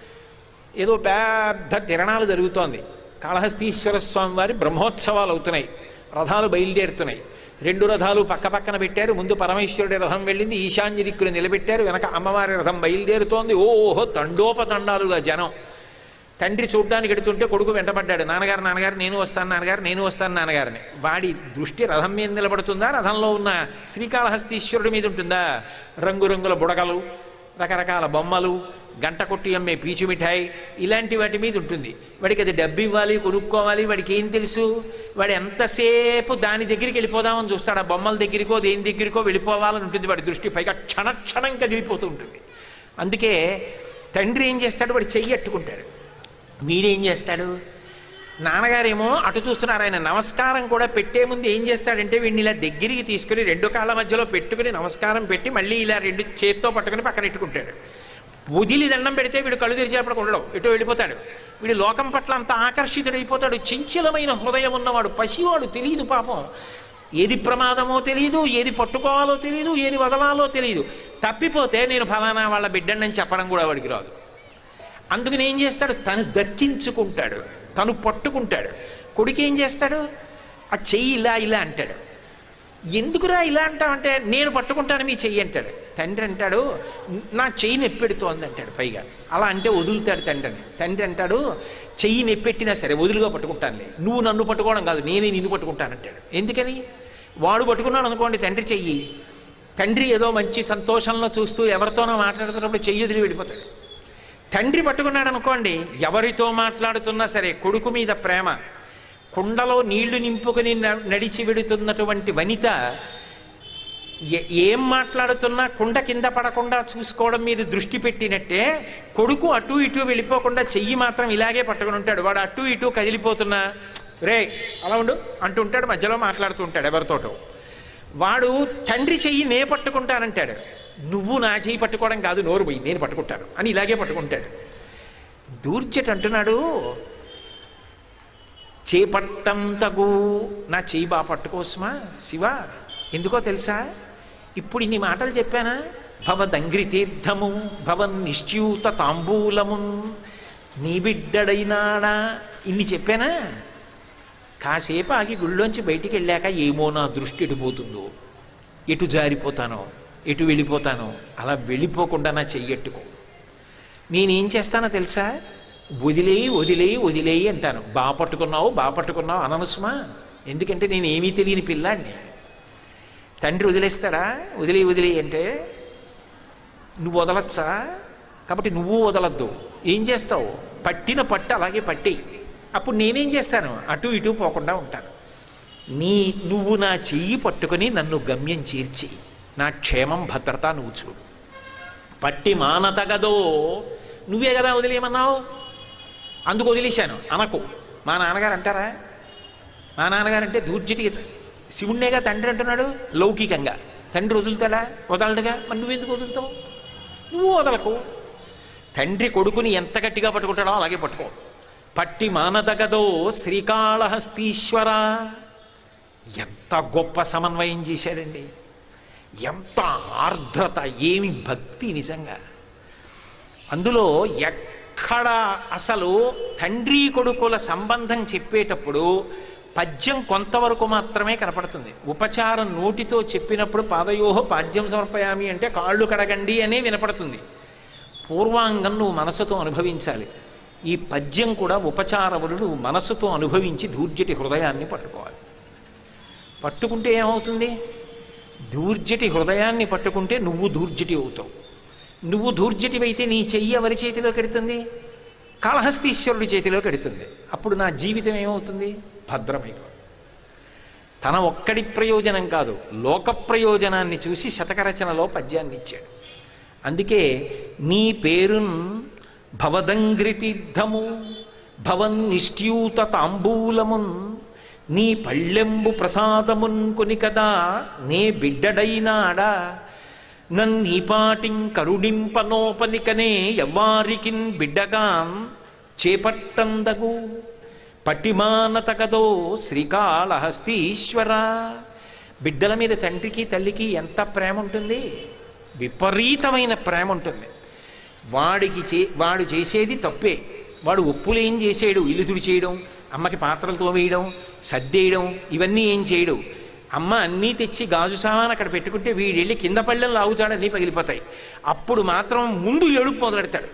ఏదో పెద్ద తిరణాలు జరుగుతోంది కాళహస్తీశ్వర స్వామి వారి బ్రహ్మోత్సవాలు అవుతున్నాయి రథాలు బయలుదేరుతున్నాయి రెండు రథాలు పక్క పక్కన పెట్టారు ముందు పరమేశ్వరుడి రథం వెళ్ళింది ఈశాన్య దిక్కును నిలబెట్టారు వెనక అమ్మవారి రథం బయలుదేరుతోంది ఓహో తండోపతండాలుగా జనం తండ్రి చూడ్డానికి ఎడుతుంటే కొడుకు వెంటబడ్డాడు నాన్నగారు నాన్నగారు నేను వస్తాను నాన్నగారు నేను వస్తాను నాన్నగారిని వాడి దృష్టి రథం మీద నిలబడుతుందా రథంలో ఉన్న శ్రీకాళహస్తీశ్వరుడి మీద ఉంటుందా రంగురంగుల బుడగలు రకరకాల బొమ్మలు గంట కొట్టి అమ్మే పీచు మిఠాయి ఇలాంటి వాటి మీద ఉంటుంది వాడికి అది డబ్బు ఇవ్వాలి కొనుక్కోవాలి వాడికి ఏం తెలుసు వాడు ఎంతసేపు దాని దగ్గరికి వెళ్ళిపోదామని చూస్తాడు ఆ బొమ్మల దగ్గరికో దేని దగ్గరికో వెళ్ళిపోవాలని ఉంటుంది వాడి దృష్టి పైగా క్షణ క్షణం కదిలిపోతూ ఉంటుంది అందుకే తండ్రి ఏం చేస్తాడు వాడు చెయ్యి అట్టుకుంటాడు వీడేం చేస్తాడు నాన్నగారేమో అటు చూస్తున్నారు ఆయన నమస్కారం కూడా పెట్టే ముందు ఏం చేస్తాడంటే వీడిని ఇలా దగ్గరికి తీసుకుని రెండు కాళ్ళ మధ్యలో పెట్టుకుని నమస్కారం పెట్టి మళ్ళీ ఇలా రెండు చేత్తో పట్టుకుని పక్కన పెట్టుకుంటాడు వదిలి దండం పెడితే వీడు కళ్ళు తెరిచేపటికి ఉండడం ఎటు వెళ్ళిపోతాడు వీడు లోకం పట్ల అంత ఆకర్షితుడైపోతాడు చంచలమైన హృదయం ఉన్నవాడు పసివాడు తెలియదు పాపం ఏది ప్రమాదమో తెలియదు ఏది పట్టుకోవాలో తెలియదు ఏది వదలాలో తెలియదు తప్పిపోతే నేను ఫలానా వాళ్ళ బిడ్డని చెప్పడం కూడా వాడికి రాదు అందుకని ఏం చేస్తాడు తను దక్కించుకుంటాడు తను పట్టుకుంటాడు కొడుకు ఏం చేస్తాడు ఆ చెయ్యి ఇలా ఇలా అంటాడు ఎందుకురా ఇలా అంటావంటే నేను పట్టుకుంటాను మీ చెయ్యి అంటాడు తండ్రి అంటాడు నా చెయ్యి నొప్పెడుతోంది అంటాడు పైగా అలా అంటే వదులుతాడు తండ్రిని తండ్రి అంటాడు చెయ్యి నొప్పెట్టినా సరే వదులుగా పట్టుకుంటానులే నువ్వు నన్ను పట్టుకోవడం కాదు నేనే నిన్ను పట్టుకుంటానంటాడు ఎందుకని వాడు పట్టుకున్నాడు అనుకోండి తండ్రి చెయ్యి తండ్రి ఏదో మంచి సంతోషంలో చూస్తూ ఎవరితోనో మాట్లాడుతున్నప్పుడు చెయ్యి వదిలి వెళ్ళిపోతాడు తండ్రి పట్టుకున్నాడు అనుకోండి ఎవరితో మాట్లాడుతున్నా సరే కొడుకు మీద ప్రేమ కుండలో నీళ్లు నింపుకొని న- నడిచి వెడుతున్నటువంటి వనిత ఏ- ఏం మాట్లాడుతున్నా కుండ కింద పడకుండా చూసుకోవడం మీద దృష్టి పెట్టినట్టే కొడుకు అటు ఇటు వెళ్ళిపోకుండా చెయ్యి మాత్రం ఇలాగే పట్టుకుని ఉంటాడు వాడు అటు ఇటు కదిలిపోతున్నా రే అలా ఉండు అంటుంటాడు మధ్యలో మాట్లాడుతూ ఉంటాడు ఎవరితోటో వాడు తండ్రి చెయ్యి నే పట్టుకుంటానంటాడు నువ్వు నా చెయ్యి పట్టుకోవడం కాదు నోరు పోయి నేను పట్టుకుంటాను అని ఇలాగే పట్టుకుంటాడు దూర్చట్ అంటున్నాడు చేపట్టంతగు నా చెయ్యి బా పట్టుకోసమా శివ ఎందుకో తెలుసా ఇప్పుడు ఇన్ని మాటలు చెప్పానా భవదంగ్రి తీర్థము భవన్ నిశ్చ్యూత తాంబూలము నీ బిడ్డడైనాడా ఇన్ని చెప్పానా కాసేపు ఆగి గుళ్ళోంచి బయటికి వెళ్ళాక ఏమో నా దృష్టి ఎటు పోతుందో ఎటు జారిపోతానో ఎటు వెళ్ళిపోతానో అలా వెళ్ళిపోకుండా నా చెయ్యట్టుకో నేనేం చేస్తానో తెలుసా వదిలేయి వదిలేయి వదిలేయి అంటాను బా పట్టుకున్నావు బా పట్టుకున్నావు అననుసుమా ఎందుకంటే నేను ఏమీ తెలియని పిల్లాడిని తండ్రి వదిలేస్తాడా వదిలే వదిలే అంటే నువ్వు వదలచ్చా కాబట్టి నువ్వు వదలద్దు ఏం చేస్తావు పట్టిన పట్టు అలాగే పట్టేయి అప్పుడు నేనేం చేస్తాను అటు ఇటు పోకుండా ఉంటాను నీ నువ్వు నా చెయ్యి పట్టుకొని నన్ను గమ్యం చేర్చి నా క్షేమం భద్రత నువ్వు చూడు పట్టి మానతగదో నువ్వే కదా వదిలేయమన్నావు అందుకు వదిలేశాను అనకు మా నాన్నగారు అంటారా మా నాన్నగారు అంటే దూర్జటి శివుణ్ణేగా తండ్రి అంటున్నాడు లౌకికంగా తండ్రి వదులుతాడా వదలడుగా మరి నువ్వెందుకు వదులుతావు నువ్వు వదలకు తండ్రి కొడుకుని ఎంత గట్టిగా పట్టుకుంటాడో అలాగే పట్టుకో పట్టి మానదగదో శ్రీకాళహస్తీశ్వర ఎంత గొప్ప సమన్వయం చేశాడండి ఎంత ఆర్ద్రత ఏమి భక్తి నిజంగా అందులో ఎక్కడ అసలు తండ్రి కొడుకుల సంబంధం చెప్పేటప్పుడు పద్యం కొంతవరకు మాత్రమే కనపడుతుంది ఉపచారం నోటితో చెప్పినప్పుడు పాదయోహ పాద్యం సమర్పయామి అంటే కాళ్ళు కడగండి అనే వినపడుతుంది పూర్వాంగం నువ్వు మనసుతో అనుభవించాలి ఈ పద్యం కూడా ఉపచారములు నువ్వు మనసుతో అనుభవించి దూర్జటి హృదయాన్ని పట్టుకోవాలి పట్టుకుంటే ఏమవుతుంది దూర్జటి హృదయాన్ని పట్టుకుంటే నువ్వు దూర్జటి అవుతావు నువ్వు దూర్జటివైతే నీ చెయ్యి ఎవరి చేతిలో కడుతుంది కాళహస్తీశ్వరుడి చేతిలో కడుతుంది అప్పుడు నా జీవితం ఏమవుతుంది భద్రమైపో తన ఒక్కడి ప్రయోజనం కాదు లోక ప్రయోజనాన్ని చూసి శతకరచనలో పద్యాన్ని ఇచ్చాడు అందుకే నీ పేరున్ భవదంగ్రితిద్ధము భవన్ నిష్ట్యూత తాంబూలమున్ నీ పళ్ళెంబు ప్రసాదమున్ కొని కదా నే బిడ్డడైనాడా నన్నీపాటిం కరుణింపనోపనికనే ఎవ్వారికిన్ బిడ్డగాన్ చేపట్టందగు పట్టిమానతకదో శ్రీకాళహస్తీశ్వర బిడ్డల మీద తండ్రికి తల్లికి ఎంత ప్రేమ ఉంటుంది విపరీతమైన ప్రేమ ఉంటుంది వాడికి చే వాడు చేసేది తప్పే వాడు ఒప్పులు ఏం చేసాడు ఇల్లు తుడిచేయడం అమ్మకి పాత్రలు తోవేయడం సర్దేయడం ఇవన్నీ ఏం చేయడు అమ్మ అన్నీ తెచ్చి గాజు సామాన్ అక్కడ పెట్టుకుంటే వీడెళ్ళి కింద పళ్ళెం లాగుతాడు అన్నీ పగిలిపోతాయి అప్పుడు మాత్రం ముందు ఏడుపు మొదలెడతాడు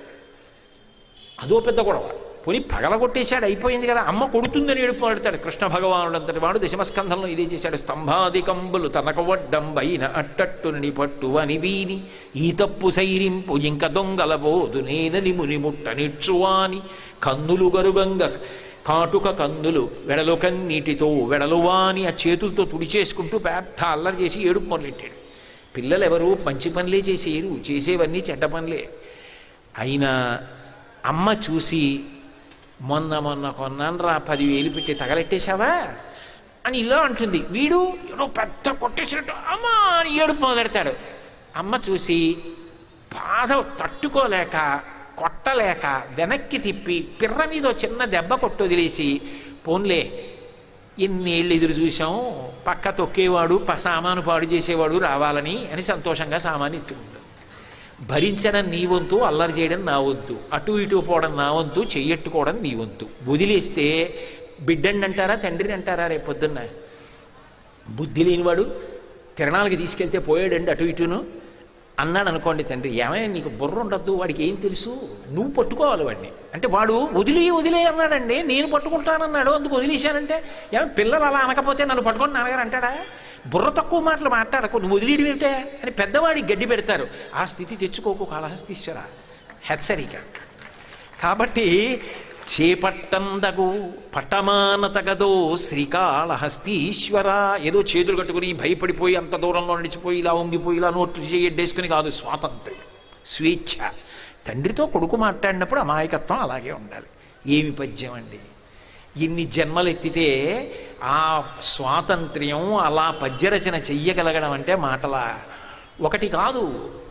అదో పెద్ద గొడవ పోనీ పగలగొట్టేశాడు అయిపోయింది కదా అమ్మ కొడుతుందని ఏడుపు మొదలెడతాడు కృష్ణ భగవానుడు అంతటి వాడు దశమస్కంధంలో ఇదే చేశాడు స్తంభాదికంబులు తనక వడ్డంబైన అట్టట్టుని పట్టు అని వీని ఈ తప్పు సైరింపు ఇంక దొంగల బోదు నేనని ముని ముట్ట నిచ్చువాని కన్నులు గరుగంగ కాటుక కన్నులు వెడలు కన్నీటితో వెడలువాని ఆ చేతులతో తుడిచేసుకుంటూ పెద్ద అల్లరి చేసి ఏడుపు మొదలెట్టాడు పిల్లలు ఎవరు మంచి పనులే చేసేరు చేసేవన్నీ చెడ్డ పనులే అయినా అమ్మ చూసి మొన్న మొన్న కొన్నాను రా పదివేలు పెట్టి తగలెట్టేశావా అని ఇలా అంటుంది వీడు ఏదో పెద్ద కొట్టేసినట్టు అమ్మా అని ఏడుపు మొదలెడతాడు అమ్మ చూసి బాధ తట్టుకోలేక కొట్టలేక వెనక్కి తిప్పి పిర్ర మీద ఓ చిన్న దెబ్బ కొట్టు వదిలేసి పోన్లే ఎన్నేళ్ళు ఎదురు చూసాం పక్క తొక్కేవాడు ప- సామాను పాడు చేసేవాడు రావాలని అని సంతోషంగా సామాను ఎత్తుకుంటాం భరించడం నీ వంతు అల్లరి చేయడం నా వంతు అటు ఇటు పోవడం నా వంతు చెయ్యట్టుకోవడం నీ వంతు వదిలేస్తే బిడ్డండి అంటారా తండ్రిని అంటారా రేపు పొద్దున్న బుద్ధి లేనివాడు తిరణాలకి తీసుకెళ్తే పోయాడండి అటు ఇటును అన్నాడు అనుకోండి తండ్రి ఏమైనా నీకు బుర్ర ఉండద్దు వాడికి ఏం తెలుసు నువ్వు పట్టుకోవాలి వాడిని అంటే వాడు వదిలి వదిలే అన్నాడండి నేను పట్టుకుంటానన్నాడు అందుకు వదిలేశానంటే ఏమో పిల్లలు అలా అనకపోతే నన్ను పట్టుకొని నాన్నగారు అంటాడా బుర్ర తక్కువ మాటలు మాట్లాడకు నువ్వు వదిలేయడం ఏమిటే అని పెద్దవాడికి గడ్డి పెడతారు ఆ స్థితి తెచ్చుకోకు కాళహస్తీశ్వర హెచ్చరిక కాబట్టి చేపట్టందగు పట్టమానతగదో శ్రీకాళహస్తీశ్వర ఏదో చేతులు కట్టుకుని భయపడిపోయి అంత దూరంలో నడిచిపోయి ఇలా ఉంగిపోయి ఇలా నోట్లు చేయడ్డేసుకుని కాదు స్వాతంత్ర్యం స్వేచ్ఛ తండ్రితో కొడుకు మాట్లాడినప్పుడు అమాయకత్వం అలాగే ఉండాలి ఏమి పద్యం అండి ఇన్ని జన్మలు ఎత్తితే ఆ స్వాతంత్ర్యం అలా పద్యరచన చెయ్యగలగడం అంటే మాటలా ఒకటి కాదు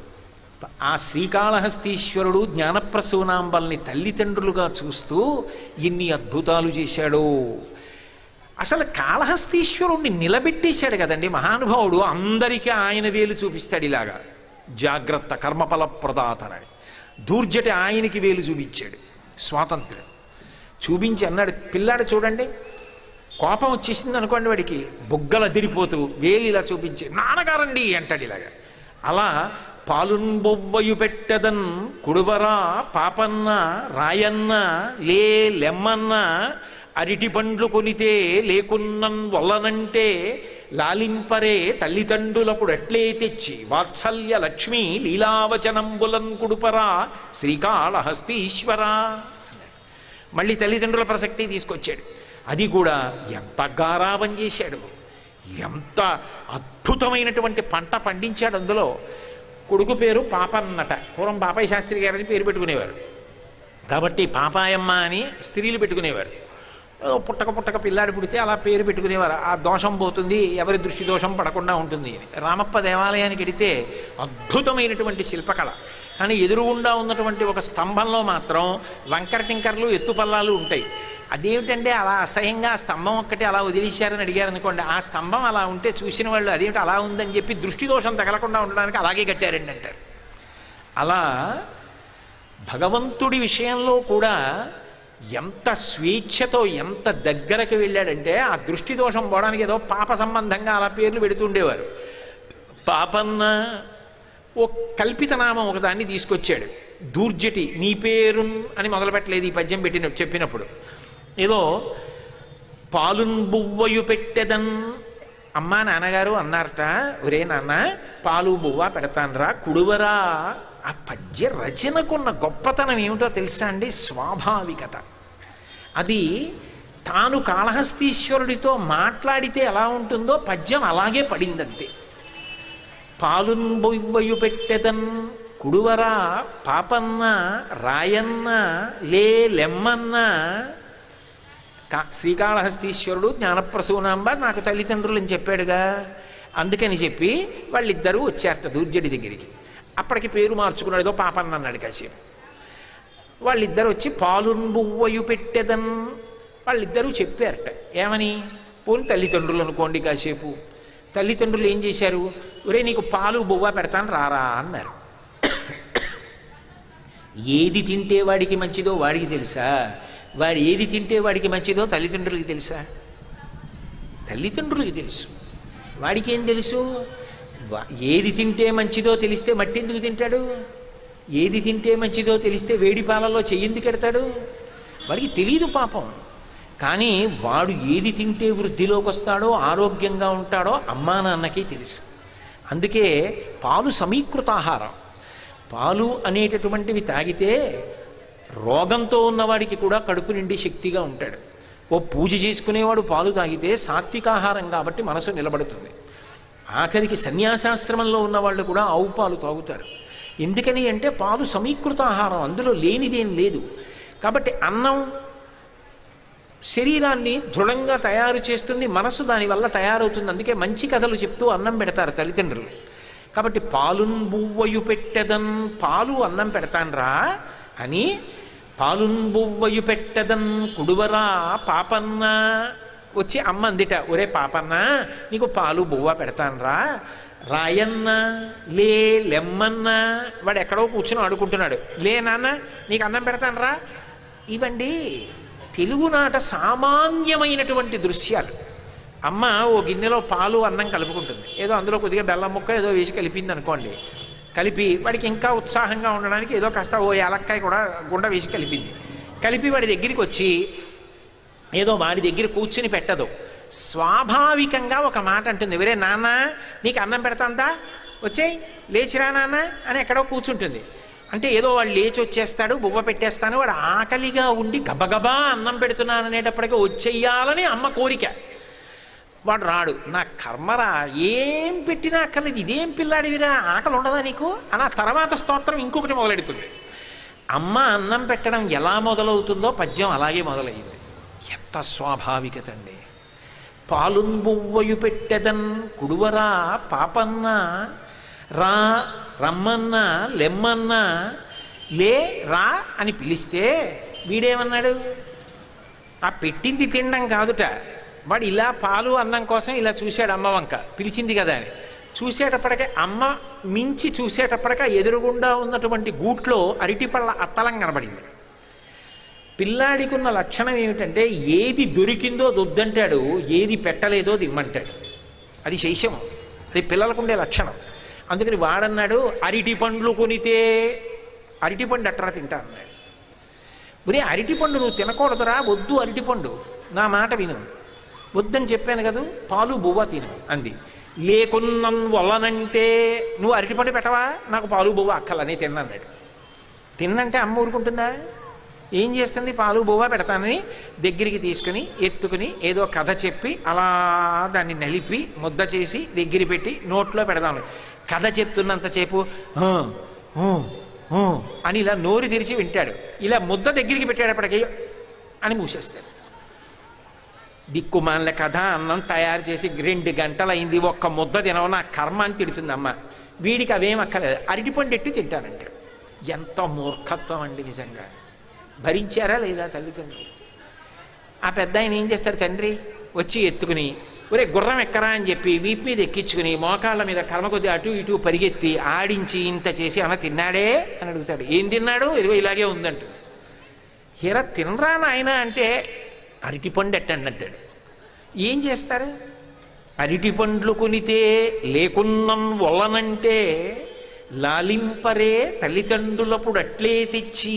ఆ శ్రీకాళహస్తీశ్వరుడు జ్ఞానప్రసూనాంబల్ని తల్లిదండ్రులుగా చూస్తూ ఇన్ని అద్భుతాలు చేశాడు అసలు కాళహస్తీశ్వరుణ్ణి నిలబెట్టేశాడు కదండి మహానుభావుడు అందరికీ ఆయన వేలు చూపిస్తాడు ఇలాగా జాగ్రత్త కర్మఫల ప్రదాతనని దూర్జటి ఆయనకి వేలు చూపించాడు స్వాతంత్ర్యం చూపించి అన్నాడు పిల్లాడు చూడండి కోపం వచ్చేసింది అనుకోండి వాడికి బుగ్గలు అదిరిపోతూ వేలు ఇలా చూపించి నాన్నగారండి అంటాడు ఇలాగా అలా పాలున్ బొవ్వయు పెట్టదన్ కుడువరా పాపన్న రాయన్న లే లెమ్మన్న అరిటి పండ్లు కొనితే లేకున్నన్ వల్లనంటే లాలింపరే తల్లిదండ్రులప్పుడు అట్లే తెచ్చి వాత్సల్య లక్ష్మి లీలావచనంబులన్ కుడుపరా శ్రీకాళహస్తీశ్వర మళ్ళీ తల్లిదండ్రుల ప్రసక్తి తీసుకొచ్చాడు అది కూడా ఎంత గారాబం చేశాడు ఎంత అద్భుతమైనటువంటి పంట పండించాడు అందులో కొడుకు పేరు పాపన్నట పూర్వం పాపయ్య శాస్త్రి గారని పేరు పెట్టుకునేవారు కాబట్టి పాపాయమ్మ అని స్త్రీలు పెట్టుకునేవారు ఏదో పుట్టక పుట్టక పిల్లాడి పుడితే అలా పేరు పెట్టుకునేవారు ఆ దోషం పోతుంది ఎవరి దృష్టి దోషం పడకుండా ఉంటుంది అని రామప్ప దేవాలయానికి వెడితే అద్భుతమైనటువంటి శిల్పకళ కానీ ఎదురుగుండా ఉన్నటువంటి ఒక స్తంభంలో మాత్రం వంకర టింకర్లు ఎత్తుపల్లాలు ఉంటాయి అదేమిటంటే అలా అసహ్యంగా ఆ స్తంభం ఒక్కటి అలా వదిలేశారని అడిగారు అనుకోండి ఆ స్తంభం అలా ఉంటే చూసిన వాళ్ళు అదేమిటి అలా ఉందని చెప్పి దృష్టి దోషం తగలకుండా ఉండడానికి అలాగే కట్టారండి అంటారు అలా భగవంతుడి విషయంలో కూడా ఎంత స్వేచ్ఛతో ఎంత దగ్గరకు వెళ్ళాడంటే ఆ దృష్టి దోషం పోవడానికి ఏదో పాప సంబంధంగా అలా పేర్లు పెడుతుండేవారు పాపన్న ఓ కల్పిత నామం ఒకదాన్ని తీసుకొచ్చాడు దూర్జటి నీ పేరు అని మొదలుపెట్టలేదు ఈ పద్యం పెట్టిన చెప్పినప్పుడు ఏదో పాలున్ బువ్వయు పెట్టెదన్ అమ్మా నాన్నగారు అన్నారట ఒరే నాన్న పాలు బువ్వ పెడతానరా కుడువరా ఆ పద్య రచనకున్న గొప్పతనం ఏమిటో తెలుసా అండి స్వాభావికత అది తాను కాళహస్తీశ్వరుడితో మాట్లాడితే ఎలా ఉంటుందో పద్యం అలాగే పడిందంతే పాలున్ బొవ్వయు పెట్టెదన్ కుడువరా పాపన్న రాయన్న లే లెమ్మన్న కా శ్రీకాళహస్తీశ్వరుడు జ్ఞానప్రసూనాంబ నాకు తల్లిదండ్రులు అని చెప్పాడుగా అందుకని చెప్పి వాళ్ళిద్దరూ వచ్చారట దూర్జడి దగ్గరికి అప్పటికి పేరు మార్చుకున్నాడు ఏదో పాపన్న అన్నాడు కాసేపు వాళ్ళిద్దరు వచ్చి పాలున్బువ్వయు పెట్టెదన్ వాళ్ళిద్దరూ చెప్పారట ఏమని పోని తల్లిదండ్రులు అనుకోండి కాసేపు తల్లిదండ్రులు ఏం చేశారు ఒరే నీకు పాలు బువ్వ పెడతాను రారా అన్నారు ఏది తింటే వాడికి మంచిదో వాడికి తెలుసా వాడు ఏది తింటే వాడికి మంచిదో తల్లిదండ్రులకి తెలుసా తల్లిదండ్రులకి తెలుసు వాడికి ఏం తెలుసు వా- ఏది తింటే మంచిదో తెలిస్తే మట్టి ఎందుకు తింటాడు ఏది తింటే మంచిదో తెలిస్తే వేడి పాలలో చెయ్యింది కెడతాడు వాడికి తెలియదు పాపం కానీ వాడు ఏది తింటే వృద్ధిలోకి వస్తాడో ఆరోగ్యంగా ఉంటాడో అమ్మా నాన్నకి తెలుసు అందుకే పాలు సమీకృతాహారం పాలు అనేటటువంటివి తాగితే రోగంతో ఉన్నవాడికి కూడా కడుపు నిండి శక్తిగా ఉంటాడు ఓ పూజ చేసుకునేవాడు పాలు తాగితే సాత్వికాహారం కాబట్టి మనసు నిలబడుతుంది ఆఖరికి సన్యాసాశ్రమంలో ఉన్న వాళ్ళు కూడా ఆవు పాలు తాగుతారు ఎందుకని అంటే పాలు సమీకృత ఆహారం అందులో లేనిదేం లేదు కాబట్టి అన్నం శరీరాన్ని దృఢంగా తయారు చేస్తుంది మనసు దానివల్ల తయారవుతుంది అందుకే మంచి కథలు చెప్తూ అన్నం పెడతారు తల్లిదండ్రులు కాబట్టి పాలున్ బువ్వయు పెట్టెదన్ పాలు అన్నం పెడతాన్రా అని పాలున్ బువ్వయు పెట్టెదన్ కుడువరా పాపన్న వచ్చి అమ్మ అందిట ఒరే పాపన్న నీకు పాలు బువ్వ పెడతాన్రా రాయన్న లే లెమ్మన్న వాడు ఎక్కడో కూర్చుని ఆడుకుంటున్నాడు లే నాన్న నీకు అన్నం పెడతాన్రా ఇవండి తెలుగునాట సామాన్యమైనటువంటి దృశ్యాలు అమ్మ ఓ గిన్నెలో పాలు అన్నం కలుపుకుంటుంది ఏదో అందులో కొద్దిగా బెల్లం ముక్క ఏదో వేసి కలిపింది అనుకోండి కలిపి వాడికి ఇంకా ఉత్సాహంగా ఉండడానికి ఏదో కాస్త ఓ ఏలక్కాయ కూడా గుండ వేసి కలిపింది కలిపి వాడి దగ్గరికి వచ్చి ఏదో వాడి దగ్గర కూర్చుని పెట్టదు స్వాభావికంగా ఒక మాట అంటుంది వేరే నాన్న నీకు అన్నం పెడతాందా వచ్చేయ్ లేచిరా నాన్న అని ఎక్కడో కూర్చుంటుంది అంటే ఏదో వాడు లేచి వచ్చేస్తాడు బువ్వ పెట్టేస్తాను వాడు ఆకలిగా ఉండి గబగబా అన్నం పెడుతున్నాను అనేటప్పటికీ వచ్చేయాలని అమ్మ కోరిక వాడు రాడు నా కర్మరా ఏం పెట్టినా అక్కర్లేదు ఇదేం పిల్లాడివిరా ఆకలి ఉండదా నీకు అని ఆ తర్వాత స్తోత్రం ఇంకొకటి మొదలెడుతుంది అమ్మ అన్నం పెట్టడం ఎలా మొదలవుతుందో పద్యం అలాగే మొదలయ్యింది ఎంత స్వాభావికత అండి పాలున్బువ్వయు పెట్టెదన్ కుడువరా పాపన్న రా రమ్మన్న లెమ్మన్న లే రా అని పిలిస్తే వీడేమన్నాడు ఆ పెట్టింది తినడం కాదుట వాడు ఇలా పాలు అన్నం కోసం ఇలా చూశాడు అమ్మ వంక పిలిచింది కదా అని చూసేటప్పటికే అమ్మ మించి చూసేటప్పటికే ఎదురుగుండా ఉన్నటువంటి గూట్లో అరటిపళ్ళ అత్తలం కనబడింది పిల్లాడికి ఉన్న లక్షణం ఏమిటంటే ఏది దొరికిందో దొద్దంటాడు ఏది పెట్టలేదో దిమ్మంటాడు అది శైశవం అది పిల్లలకు ఉండే లక్షణం అందుకని వాడన్నాడు అరటి పండ్లు కొనితే అరటిపండు అట్రా తింటా అన్నాడు ఒరే అరటిపండు నువ్వు తినకూడదురా వద్దు అరటిపండు నా మాట విను వద్దని చెప్పాను కదూ పాలు బువ్వ తిను అంది లేకున్నం వల్లనంటే నువ్వు అరటిపండు పెట్టవా నాకు పాలు బువ్వ అక్కలని తిన్నన్నాడు తిన్నంటే అమ్మ ఊరుకుంటుందా ఏం చేస్తుంది పాలు బువ్వ పెడతానని దగ్గరికి తీసుకుని ఎత్తుకుని ఏదో కథ చెప్పి అలా దాన్ని నలిపి ముద్ద చేసి దగ్గర పెట్టి నోట్లో పెడదాము కథ చెప్తున్నంతసేపు "ఆ, ఊ, ఊ" అని ఇలా నోరు తెరిచి వింటాడు ఇలా ముద్ద దగ్గరికి పెట్టేటప్పటికి అని మూసేస్తాడు దిక్కుమాల కథ అన్నం తయారు చేసి రెండు గంటలు అయింది ఒక్క ముద్ద తినవు నా కర్మ అని తిడుతుంది అమ్మ వీడికి అవేం అక్కర్లేదు అరటిపండు ఎట్టి తింటానంటాడు ఎంత మూర్ఖత్వం అండి నిజంగా భరించారా లేదా తల్లిదండ్రులు ఆ పెద్ద ఆయన ఏం చేస్తాడు తండ్రి వచ్చి ఎత్తుకుని ఒరే గుర్రం ఎక్కరా అని చెప్పి వీపు మీద ఎక్కించుకుని మోకాళ్ళ మీద కర్మ కొద్ది అటు ఇటు పరిగెత్తి ఆడించి ఇంత చేసి అన్న తిన్నాడే అని అడుగుతాడు ఏం తిన్నాడు ఇదిగో ఇలాగే ఉందంట హీరా తినరా నాయన అంటే అరటిపండు ఎట్టండి అంటాడు ఏం చేస్తారు అరటి పండ్లు కొనితే లేకున్నం వల్లనంటే లాలింపరే తల్లిదండ్రులప్పుడు అట్లే తెచ్చి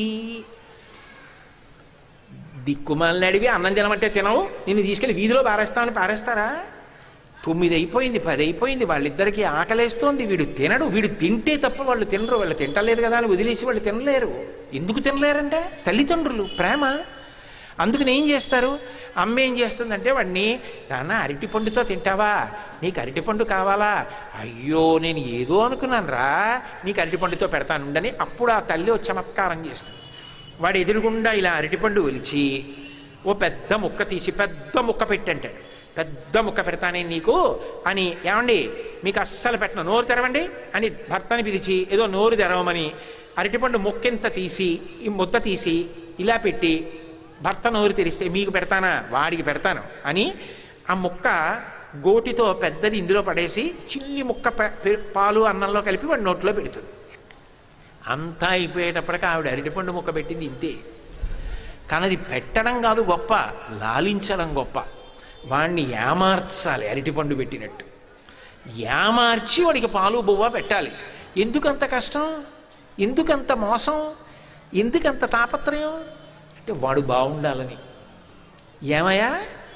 దిక్కుమాలని అడివి అన్నం తినమంటే తినవు నిన్ను తీసుకెళ్ళి వీధిలో పారేస్తామని పారేస్తారా తొమ్మిది అయిపోయింది పది అయిపోయింది వాళ్ళిద్దరికీ ఆకలేస్తోంది వీడు తినడు వీడు తింటే తప్ప వాళ్ళు తినరు వాళ్ళు తింటలేదు కదా అని వదిలేసి వాళ్ళు తినలేరు ఎందుకు తినలేరంటే తల్లిదండ్రులు ప్రేమ అందుకని ఏం చేస్తారు అమ్మ ఏం చేస్తుందంటే వాడిని నాన్న అరటి పండుతో తింటావా నీకు అరటి పండు కావాలా అయ్యో నేను ఏదో అనుకున్నాను రా నీకు అరటి పండుతో పెడతాను ఉండని అప్పుడు ఆ తల్లి ఓ చమత్కారం చేస్తుంది వాడు ఎదురుగుండా ఇలా అరటిపండు ఒలిచి ఓ పెద్ద ముక్క తీసి పెద్ద ముక్క పెట్టంటాడు పెద్ద ముక్క పెడతానే నీకు అని ఏమండి మీకు అస్సలు పెట్టను నోరు తెరవండి అని భర్తని పిలిచి ఏదో నోరు తెరవమని అరటిపండు ముక్కెంత తీసి ఈ ముద్ద తీసి ఇలా పెట్టి భర్త నోరు తెరిస్తే మీకు పెడతానా వాడికి పెడతాను అని ఆ ముక్క గోటితో పెద్దది ఇందులో పడేసి చిన్ని ముక్క ప- పె- పాలు అన్నంలో కలిపి వాడి నోట్లో పెడుతుంది అంతా అయిపోయేటప్పటికి ఆవిడ అరటిపండు ముక్క పెట్టింది ఇంతే కానీ అది పెట్టడం కాదు గొప్ప లాలించడం గొప్ప వాణ్ణి ఏమార్చాలి అరటిపండు పెట్టినట్టు ఏమార్చి వాడికి పాలు బువ్వ పెట్టాలి ఎందుకంత కష్టం ఎందుకంత మోసం ఎందుకంత తాపత్రయం అంటే వాడు బాగుండాలని ఏమయ్యా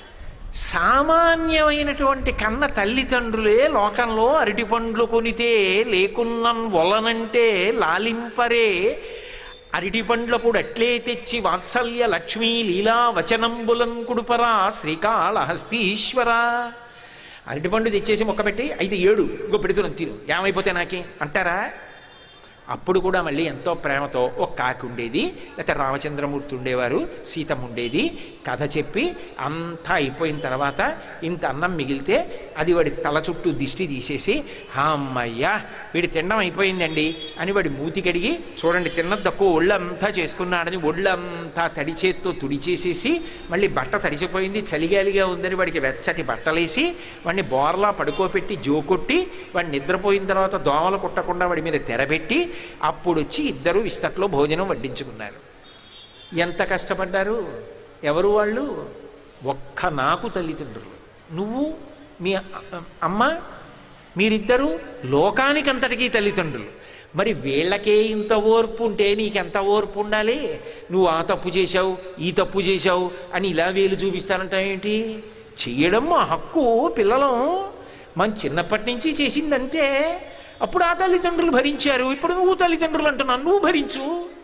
సామాన్యమైనటువంటి కన్న తల్లిదండ్రులే లోకంలో అరటిపండ్లు కొనితే లేకున్నన్ వలనంటే లాలింపరే అరటిపండ్లప్పుడు అట్లే తెచ్చి వాత్సల్య లక్ష్మీ లీలా వచనంబులం కుడుపరా శ్రీకాళహస్తీశ్వర అరటిపండు తెచ్చేసి మొక్క పెట్టి అయితే ఏడు ఇంకో పెడుతున్నాం తీరు ఏమైపోతే నాకే అంటారా అప్పుడు కూడా మళ్ళీ ఎంతో ప్రేమతో ఒక కాకి ఉండేది లేకపోతే రామచంద్రమూర్తి ఉండేవారు సీతమ్మ ఉండేది కథ చెప్పి అంతా అయిపోయిన తర్వాత ఇంత అన్నం మిగిలితే అది వాడి తల చుట్టూ దిష్టి తీసేసి అమ్మయ్యా వీడి తినడం అయిపోయిందండి అని వాడి మూతి కడిగి చూడండి తిన్న తక్కువ ఒళ్ళంతా చేసుకున్నాడని ఒళ్ళంతా తడి చేత్తో తుడిచేసేసి మళ్ళీ బట్ట తడిచిపోయింది చలిగాలిగా ఉందని వాడికి వెచ్చటి బట్టలేసి వాడిని బోర్లా పడుకోబెట్టి జోకొట్టి వాడిని నిద్రపోయిన తర్వాత దోమలు కుట్టకుండా వాడి మీద తెరబెట్టి అప్పుడు వచ్చి ఇద్దరు ఇస్తట్లో భోజనం వడ్డించుకున్నారు ఎంత కష్టపడ్డారు ఎవరు వాళ్ళు ఒక్క నాకు తల్లిదండ్రులు నువ్వు మీ అ- అమ్మ మీరిద్దరూ లోకానికంతటికీ తల్లిదండ్రులు మరి వీళ్ళకే ఇంత ఓర్పు ఉంటే నీకెంత ఓర్పు ఉండాలి నువ్వు ఆ తప్పు చేశావు ఈ తప్పు చేశావు అని ఇలా వేలు చూపిస్తానంట ఏంటి చెయ్యడం మా హక్కు పిల్లలం మన చిన్నప్పటి నుంచి చేసిందంతే అప్పుడు ఆ తల్లిదండ్రులు భరించారు ఇప్పుడు నువ్వు తల్లిదండ్రులు అంటున్నావు నువ్వు భరించు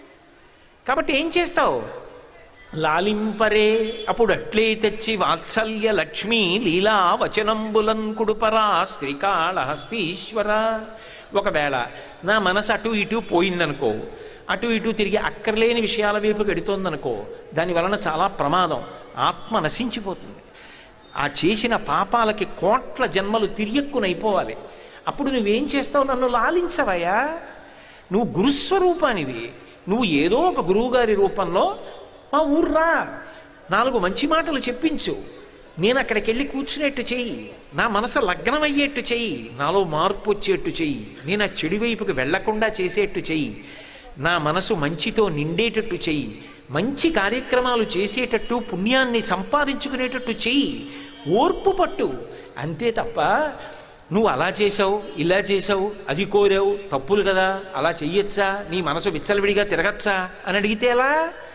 కాబట్టి ఏం చేస్తావు లాలింపరే అప్పుడు అట్లే తెచ్చి వాత్సల్య లక్ష్మీ లీలా వచనంబులన్ కుడుపరా శ్రీకాళహస్తీశ్వర ఒకవేళ నా మనసు అటు ఇటు పోయిందనుకో అటు ఇటు తిరిగి అక్కర్లేని విషయాల వైపు గడుతోందనుకో దాని వలన చాలా ప్రమాదం ఆత్మ నశించిపోతుంది ఆ చేసిన పాపాలకి కోట్ల జన్మలు తిరియక్కునైపోవాలి అప్పుడు నువ్వేం చేస్తావు నన్ను లాలించవయ్యా నువ్వు గురుస్వరూపానివి నువ్వు ఏదో ఒక గురువుగారి రూపంలో మా ఊర్రా నాలుగు మంచి మాటలు చెప్పించు నేను అక్కడికి వెళ్ళి కూర్చునేట్టు చెయ్యి నా మనసు లగ్నం అయ్యేట్టు చెయ్యి నాలో మార్పు వచ్చేట్టు చెయ్యి నేను ఆ చెడు వైపుకి వెళ్లకుండా చేసేట్టు చెయ్యి నా మనసు మంచితో నిండేటట్టు చెయ్యి మంచి కార్యక్రమాలు చేసేటట్టు పుణ్యాన్ని సంపాదించుకునేటట్టు చెయ్యి ఓర్పు పట్టు అంతే తప్ప నువ్వు అలా చేసావు ఇలా చేసావు అది కోరావు తప్పులు కదా అలా చెయ్యొచ్చా నీ మనసు విచ్చలవిడిగా తిరగచ్చా అని అడిగితే ఎలా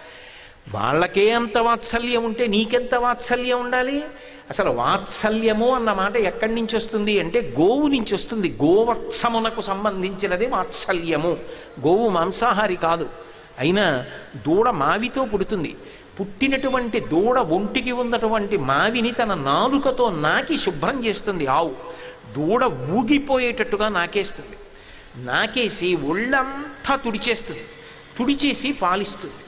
వాళ్ళకే అంత వాత్సల్యం ఉంటే నీకెంత వాత్సల్యం ఉండాలి అసలు వాత్సల్యము అన్న మాట ఎక్కడి నుంచి వస్తుంది అంటే గోవు నుంచి వస్తుంది గోవత్సమునకు సంబంధించినది వాత్సల్యము గోవు మాంసాహారి కాదు అయినా దూడ మావితో పుడుతుంది పుట్టినటువంటి దూడ ఒంటికి ఉన్నటువంటి మావిని తన నాలుకతో నాకి శుభ్రం చేస్తుంది ఆవు దూడ ఊగిపోయేటట్టుగా నాకేస్తుంది నాకేసి ఒళ్ళంతా తుడిచేస్తుంది తుడిచేసి పాలిస్తుంది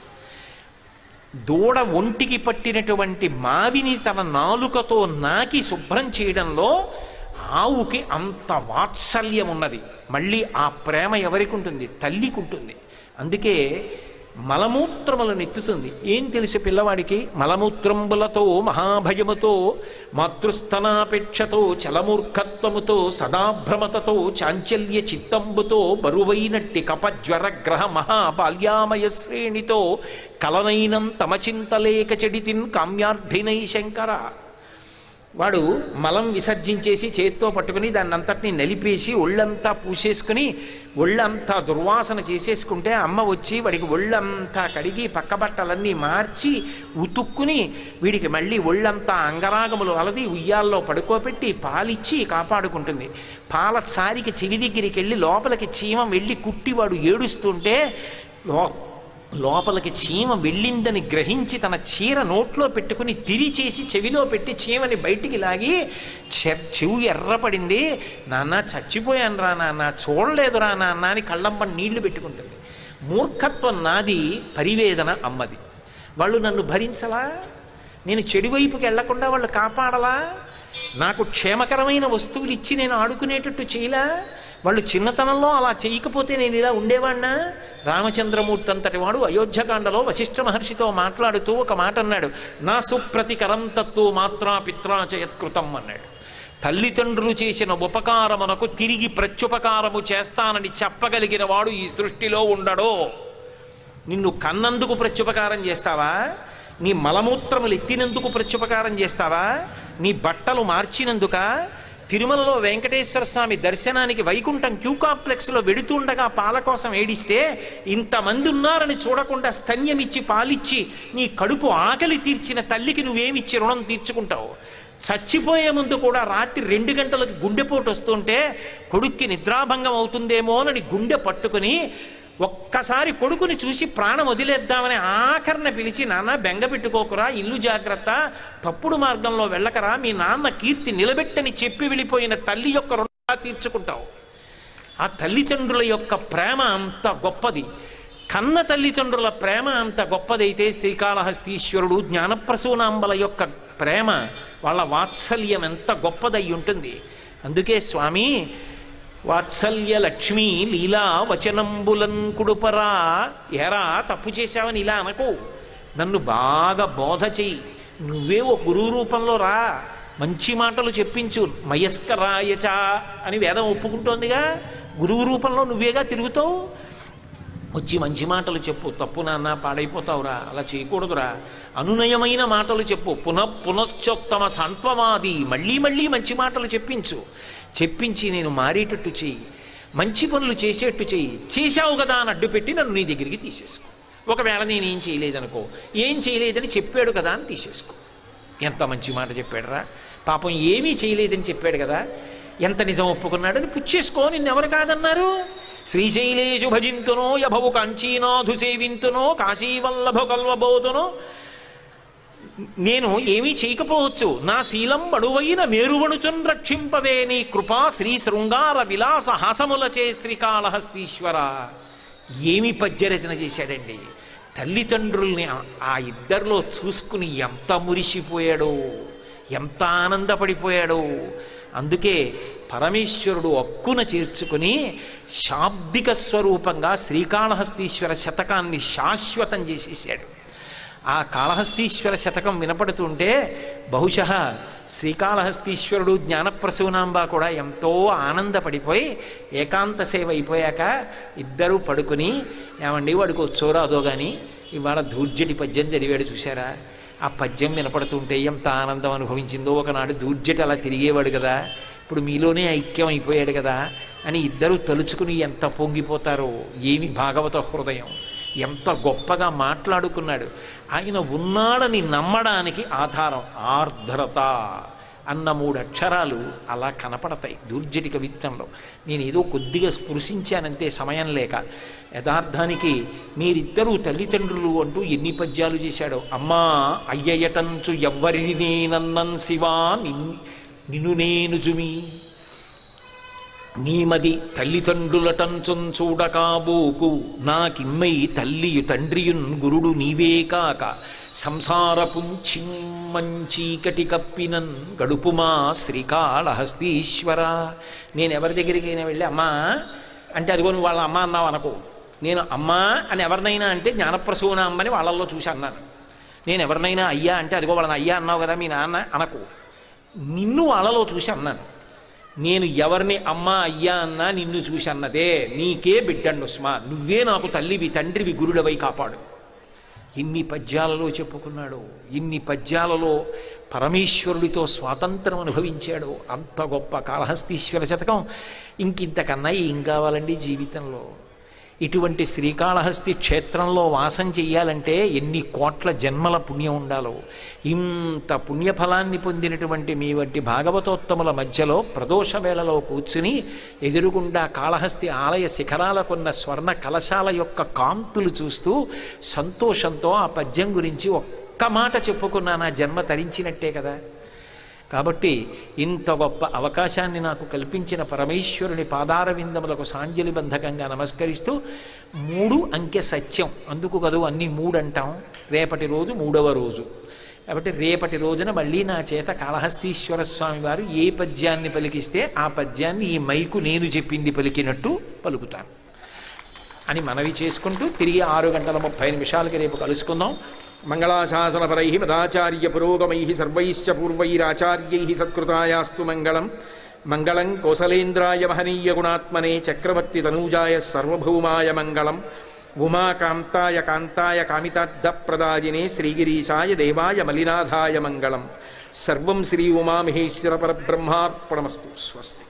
దూడ ఒంటికి పట్టినటువంటి మావిని తన నాలుకతో నాకి శుభ్రం చేయడంలో ఆవుకి అంత వాత్సల్యం ఉన్నది మళ్ళీ ఆ ప్రేమ ఎవరికి ఉంటుంది తల్లికి ఉంటుంది అందుకే మలమూత్రములను ఎత్తుతుంది ఏం తెలుసు పిల్లవాడికి మలమూత్రంబులతో మహాభయముతో మాతృస్థనాపేక్షతో చలమూర్ఖత్వముతో సదాభ్రమతతో చాంచల్య చిత్తంబుతో బరువైనట్టి కపజ్వర గ్రహ మహాబాల్యామయ శ్రేణితో కలనైనం తమ చింతలేక చెడితిన్ కామ్యార్థినై శంకర వాడు మలం విసర్జించేసి చేత్తో పట్టుకుని దాన్ని అంతటిని నలిపేసి ఒళ్ళంతా పూసేసుకుని ఒళ్ళంతా దుర్వాసన చేసేసుకుంటే అమ్మ వచ్చి వాడికి ఒళ్ళంతా కడిగి పక్క బట్టలన్నీ మార్చి ఉతుక్కుని వీడికి మళ్ళీ ఒళ్ళంతా అంగరాగములు అలది ఉయ్యాల్లో పడుకోబెట్టి పాలిచ్చి కాపాడుకుంటుంది పాల సారికి చెవి దగ్గరికి వెళ్ళి లోపలికి చీమ వెళ్ళి కుట్టి వాడు ఏడుస్తుంటే లో లోపలికి చీమ వెళ్ళిందని గ్రహించి తన చీర నోట్లో పెట్టుకుని తిరిచేసి చెవిలో పెట్టి చీమని బయటికి లాగి చె- చెవు ఎర్రపడింది నాన్న చచ్చిపోయాను రా నాన్న చూడలేదు రా నాన్న అని కళ్ళంపని నీళ్లు పెట్టుకుంటుంది మూర్ఖత్వం నాది పరివేదన అమ్మది వాళ్ళు నన్ను భరించలా నేను చెడు వైపుకి వెళ్లకుండా వాళ్ళు కాపాడలా నాకు క్షేమకరమైన వస్తువులు ఇచ్చి నేను ఆడుకునేటట్టు చేయలా వాళ్ళు చిన్నతనంలో అలా చేయకపోతే నేను ఇలా ఉండేవాడినా రామచంద్రమూర్తి అంతటి వాడు అయోధ్యకాండలో వశిష్ఠ మహర్షితో మాట్లాడుతూ ఒక మాట అన్నాడు నా సుప్రతికరం తత్తు మాత్రా పిత్రాచయత్కృతం అన్నాడు తల్లిదండ్రులు చేసిన ఉపకారమునకు తిరిగి ప్రత్యుపకారము చేస్తానని చెప్పగలిగిన వాడు ఈ సృష్టిలో ఉండడో నిన్ను కన్నందుకు ప్రత్యుపకారం చేస్తావా నీ మలమూత్రములు ఎత్తినందుకు ప్రత్యుపకారం చేస్తావా నీ బట్టలు మార్చినందుక తిరుమలలో వెంకటేశ్వర స్వామి దర్శనానికి వైకుంఠం క్యూ కాంప్లెక్స్లో వెడుతుండగా పాల కోసం ఏడిస్తే ఇంతమంది ఉన్నారని చూడకుండా స్తన్యమిచ్చి పాలిచ్చి నీ కడుపు ఆకలి తీర్చిన తల్లికి నువ్వేమిచ్చి రుణం తీర్చుకుంటావు చచ్చిపోయే ముందు కూడా రాత్రి రెండు గంటలకు గుండెపోటు వస్తుంటే కొడుక్కి నిద్రాభంగం అవుతుందేమోనని గుండె పట్టుకుని ఒక్కసారి కొడుకుని చూసి ప్రాణం వదిలేద్దామని ఆఖరణ పిలిచి నాన్న బెంగ పెట్టుకోకురా ఇల్లు జాగ్రత్త తప్పుడు మార్గంలో వెళ్ళకరా మీ నాన్న కీర్తి నిలబెట్టని చెప్పి వెళ్ళిపోయిన తల్లి యొక్క రుణ తీర్చుకుంటావు ఆ తల్లిదండ్రుల యొక్క ప్రేమ అంత గొప్పది కన్న తల్లిదండ్రుల ప్రేమ అంత గొప్పదైతే శ్రీకాళహస్తీశ్వరుడు జ్ఞానప్రసూనాంబల యొక్క ప్రేమ వాళ్ళ వాత్సల్యం ఎంత గొప్పదై ఉంటుంది అందుకే స్వామి వాత్సల్య లక్ష్మి లీలా వచనంబులన్ కుడుపరా ఎరా తప్పు చేశావని ఇలా అనకు నన్ను బాగా బోధ చెయ్యి నువ్వే ఓ గురువు రూపంలో రా మంచి మాటలు చెప్పించు మయస్కరాయచ అని వేదం ఒప్పుకుంటోందిగా గురువు రూపంలో నువ్వేగా తిరుగుతావు వచ్చి మంచి మాటలు చెప్పు తప్పు నాన్న పాడైపోతావురా అలా చేయకూడదురా అనునయమైన మాటలు చెప్పు పునః పునశ్చోత్తమ సాంత్వమాది మళ్ళీ మళ్ళీ మంచి మాటలు చెప్పించు చెప్పించి నేను మారేటట్టు చెయ్యి మంచి పనులు చేసేట్టు చెయ్యి చేశావు కదా అని అడ్డు పెట్టి నన్ను నీ దగ్గరికి తీసేసుకో ఒకవేళ నేనేం చేయలేదనుకో ఏం చేయలేదని చెప్పాడు కదా అని తీసేసుకో ఎంత మంచి మాట చెప్పాడురా పాపం ఏమీ చేయలేదని చెప్పాడు కదా ఎంత నిజం ఒప్పుకున్నాడని పుచ్చేసుకో నిన్నెవరు కాదన్నారు శ్రీశైలేషు భజింతునో యభవు కాంచీనాథు సేవింతునో కాశీవల్లభ కల్వబోతునో నేను ఏమీ చేయకపోవచ్చు నా శీలం బడువైన మేరువణుచున్ రక్షింపవే నీ కృపా శ్రీ శృంగార విలాస హాసములచే శ్రీకాళహస్తీశ్వర ఏమి పద్యరచన చేశాడండి తల్లిదండ్రుల్ని ఆ- ఆ ఇద్దరిలో చూసుకుని ఎంత మురిసిపోయాడో ఎంత ఆనందపడిపోయాడో అందుకే పరమేశ్వరుడు అక్కున చేర్చుకుని శాబ్దిక స్వరూపంగా శ్రీకాళహస్తీశ్వర శతకాన్ని శాశ్వతం చేసేసాడు ఆ కాళహస్తీశ్వర శతకం వినపడుతుంటే బహుశः శ్రీకాళహస్తీశ్వరుడు జ్ఞానప్రసూనాంబ కూడా ఎంతో ఆనందపడిపోయి ఏకాంత సేవ అయిపోయాక ఇద్దరూ పడుకుని ఏమండి వాడికి వచ్చోరాదో కానీ ఇవాళ దూర్జటి పద్యం చదివాడు చూశారా ఆ పద్యం వినపడుతుంటే ఎంత ఆనందం అనుభవించిందో ఒకనాడు దూర్జటి అలా తిరిగేవాడు కదా ఇప్పుడు మీలోనే ఐక్యం అయిపోయాడు కదా అని ఇద్దరు తలుచుకుని ఎంత పొంగిపోతారో ఏమి భాగవత హృదయం ఎంత గొప్పగా మాట్లాడుకున్నాడు ఆయన ఉన్నాడని నమ్మడానికి ఆధారం ఆర్ద్రత అన్న మూడు అక్షరాలు అలా కనపడతాయి దూర్జటి కవిత్వంలో నేను ఏదో కొద్దిగా స్పృశించానంతే సమయం లేక యథార్థానికి మీరిద్దరూ తల్లిదండ్రులు అంటూ ఎన్ని పద్యాలు చేశాడో అమ్మా అయ్యయటంచు ఎవ్వరిని నేనన్నన్ శివా నిన్- నిన్ను నేను జుమి నీమది తల్లిదండ్రులటంచున్ చూడకాబోకు నాకిమ్మై తల్లియు తండ్రియున్ గురుడు నీవే కాక సంసారపు చిమ్మీకటి కప్పినన్ గడుపుమా శ్రీకాళహస్తీశ్వర నేను ఎవరి దగ్గరికైనా వెళ్ళి అమ్మా అంటే అదిగో నువ్వు వాళ్ళ అమ్మ అన్నావు అనుకో నేను అమ్మా అని ఎవరినైనా అంటే జ్ఞానప్రసూన అమ్మని వాళ్ళల్లో చూసి అన్నాను నేను ఎవరినైనా అయ్యా అంటే అదిగో వాళ్ళని అయ్యా అన్నావు కదా మీ నాన్న అనకు నిన్ను వాళ్ళలో చూసి అన్నాను నేను ఎవరిని అమ్మా అయ్యా అన్నా నిన్ను చూసి అన్నదే నీకే బిడ్డండు ఉస్మా నువ్వే నాకు తల్లివి తండ్రివి గురుడవై కాపాడు ఇన్ని పద్యాలలో చెప్పుకున్నాడు ఇన్ని పద్యాలలో పరమేశ్వరుడితో స్వాతంత్రం అనుభవించాడు అంత గొప్ప కాళహస్తీశ్వర శతకం ఇంకింతకన్నా ఏం కావాలండి జీవితంలో ఇటువంటి శ్రీకాళహస్తి క్షేత్రంలో వాసం చెయ్యాలంటే ఎన్ని కోట్ల జన్మల పుణ్యం ఉండాలో ఇంత పుణ్యఫలాన్ని పొందినటువంటి మీ వంటి భాగవతోత్తముల మధ్యలో ప్రదోష వేళలో కూర్చుని ఎదురుగుండా కాళహస్తి ఆలయ శిఖరాలకున్న స్వర్ణ కలశాల యొక్క కాంతులు చూస్తూ సంతోషంతో ఆ పద్యం గురించి ఒక్క మాట చెప్పుకున్నా నా జన్మ తరించినట్టే కదా కాబట్టి ఇంత గొప్ప అవకాశాన్ని నాకు కల్పించిన పరమేశ్వరుని పాదార విందములకు సాంజలి బంధకంగా నమస్కరిస్తూ మూడు అంకె సత్యం అందుకు కదూ అన్ని మూడు అంటాం రేపటి రోజు మూడవ రోజు కాబట్టి రేపటి రోజున మళ్ళీ నా చేత కాళహస్తీశ్వర స్వామి వారు ఏ పద్యాన్ని పలికిస్తే ఆ పద్యాన్ని ఈ మైకు నేను చెప్పింది పలికినట్టు పలుకుతాను అని మనవి చేసుకుంటూ తిరిగి ఆరు గంటల ముప్పై నిమిషాలకి రేపు కలుసుకుందాం మంగళాశాసనపరై మదాచార్య పురోగమై సర్వైశ్చ పూర్వైరాచార్యై సత్కృతాయాస్తు మంగళం మంగళం కోసలేంద్రాయ మహనీయ గుణాత్మనే చక్రవర్తి తనూజాయ సర్వభౌమాయ మంగళం ఉమాకాంతాయ కాంతాయ కామితార్థప్రదాయినే శ్రీగిరీశాయ దేవాయ మలినాథాయ మంగళం సర్వం శ్రీ ఉమామహేశ్వర పరబ్రహ్మార్పణమస్తు స్వస్తి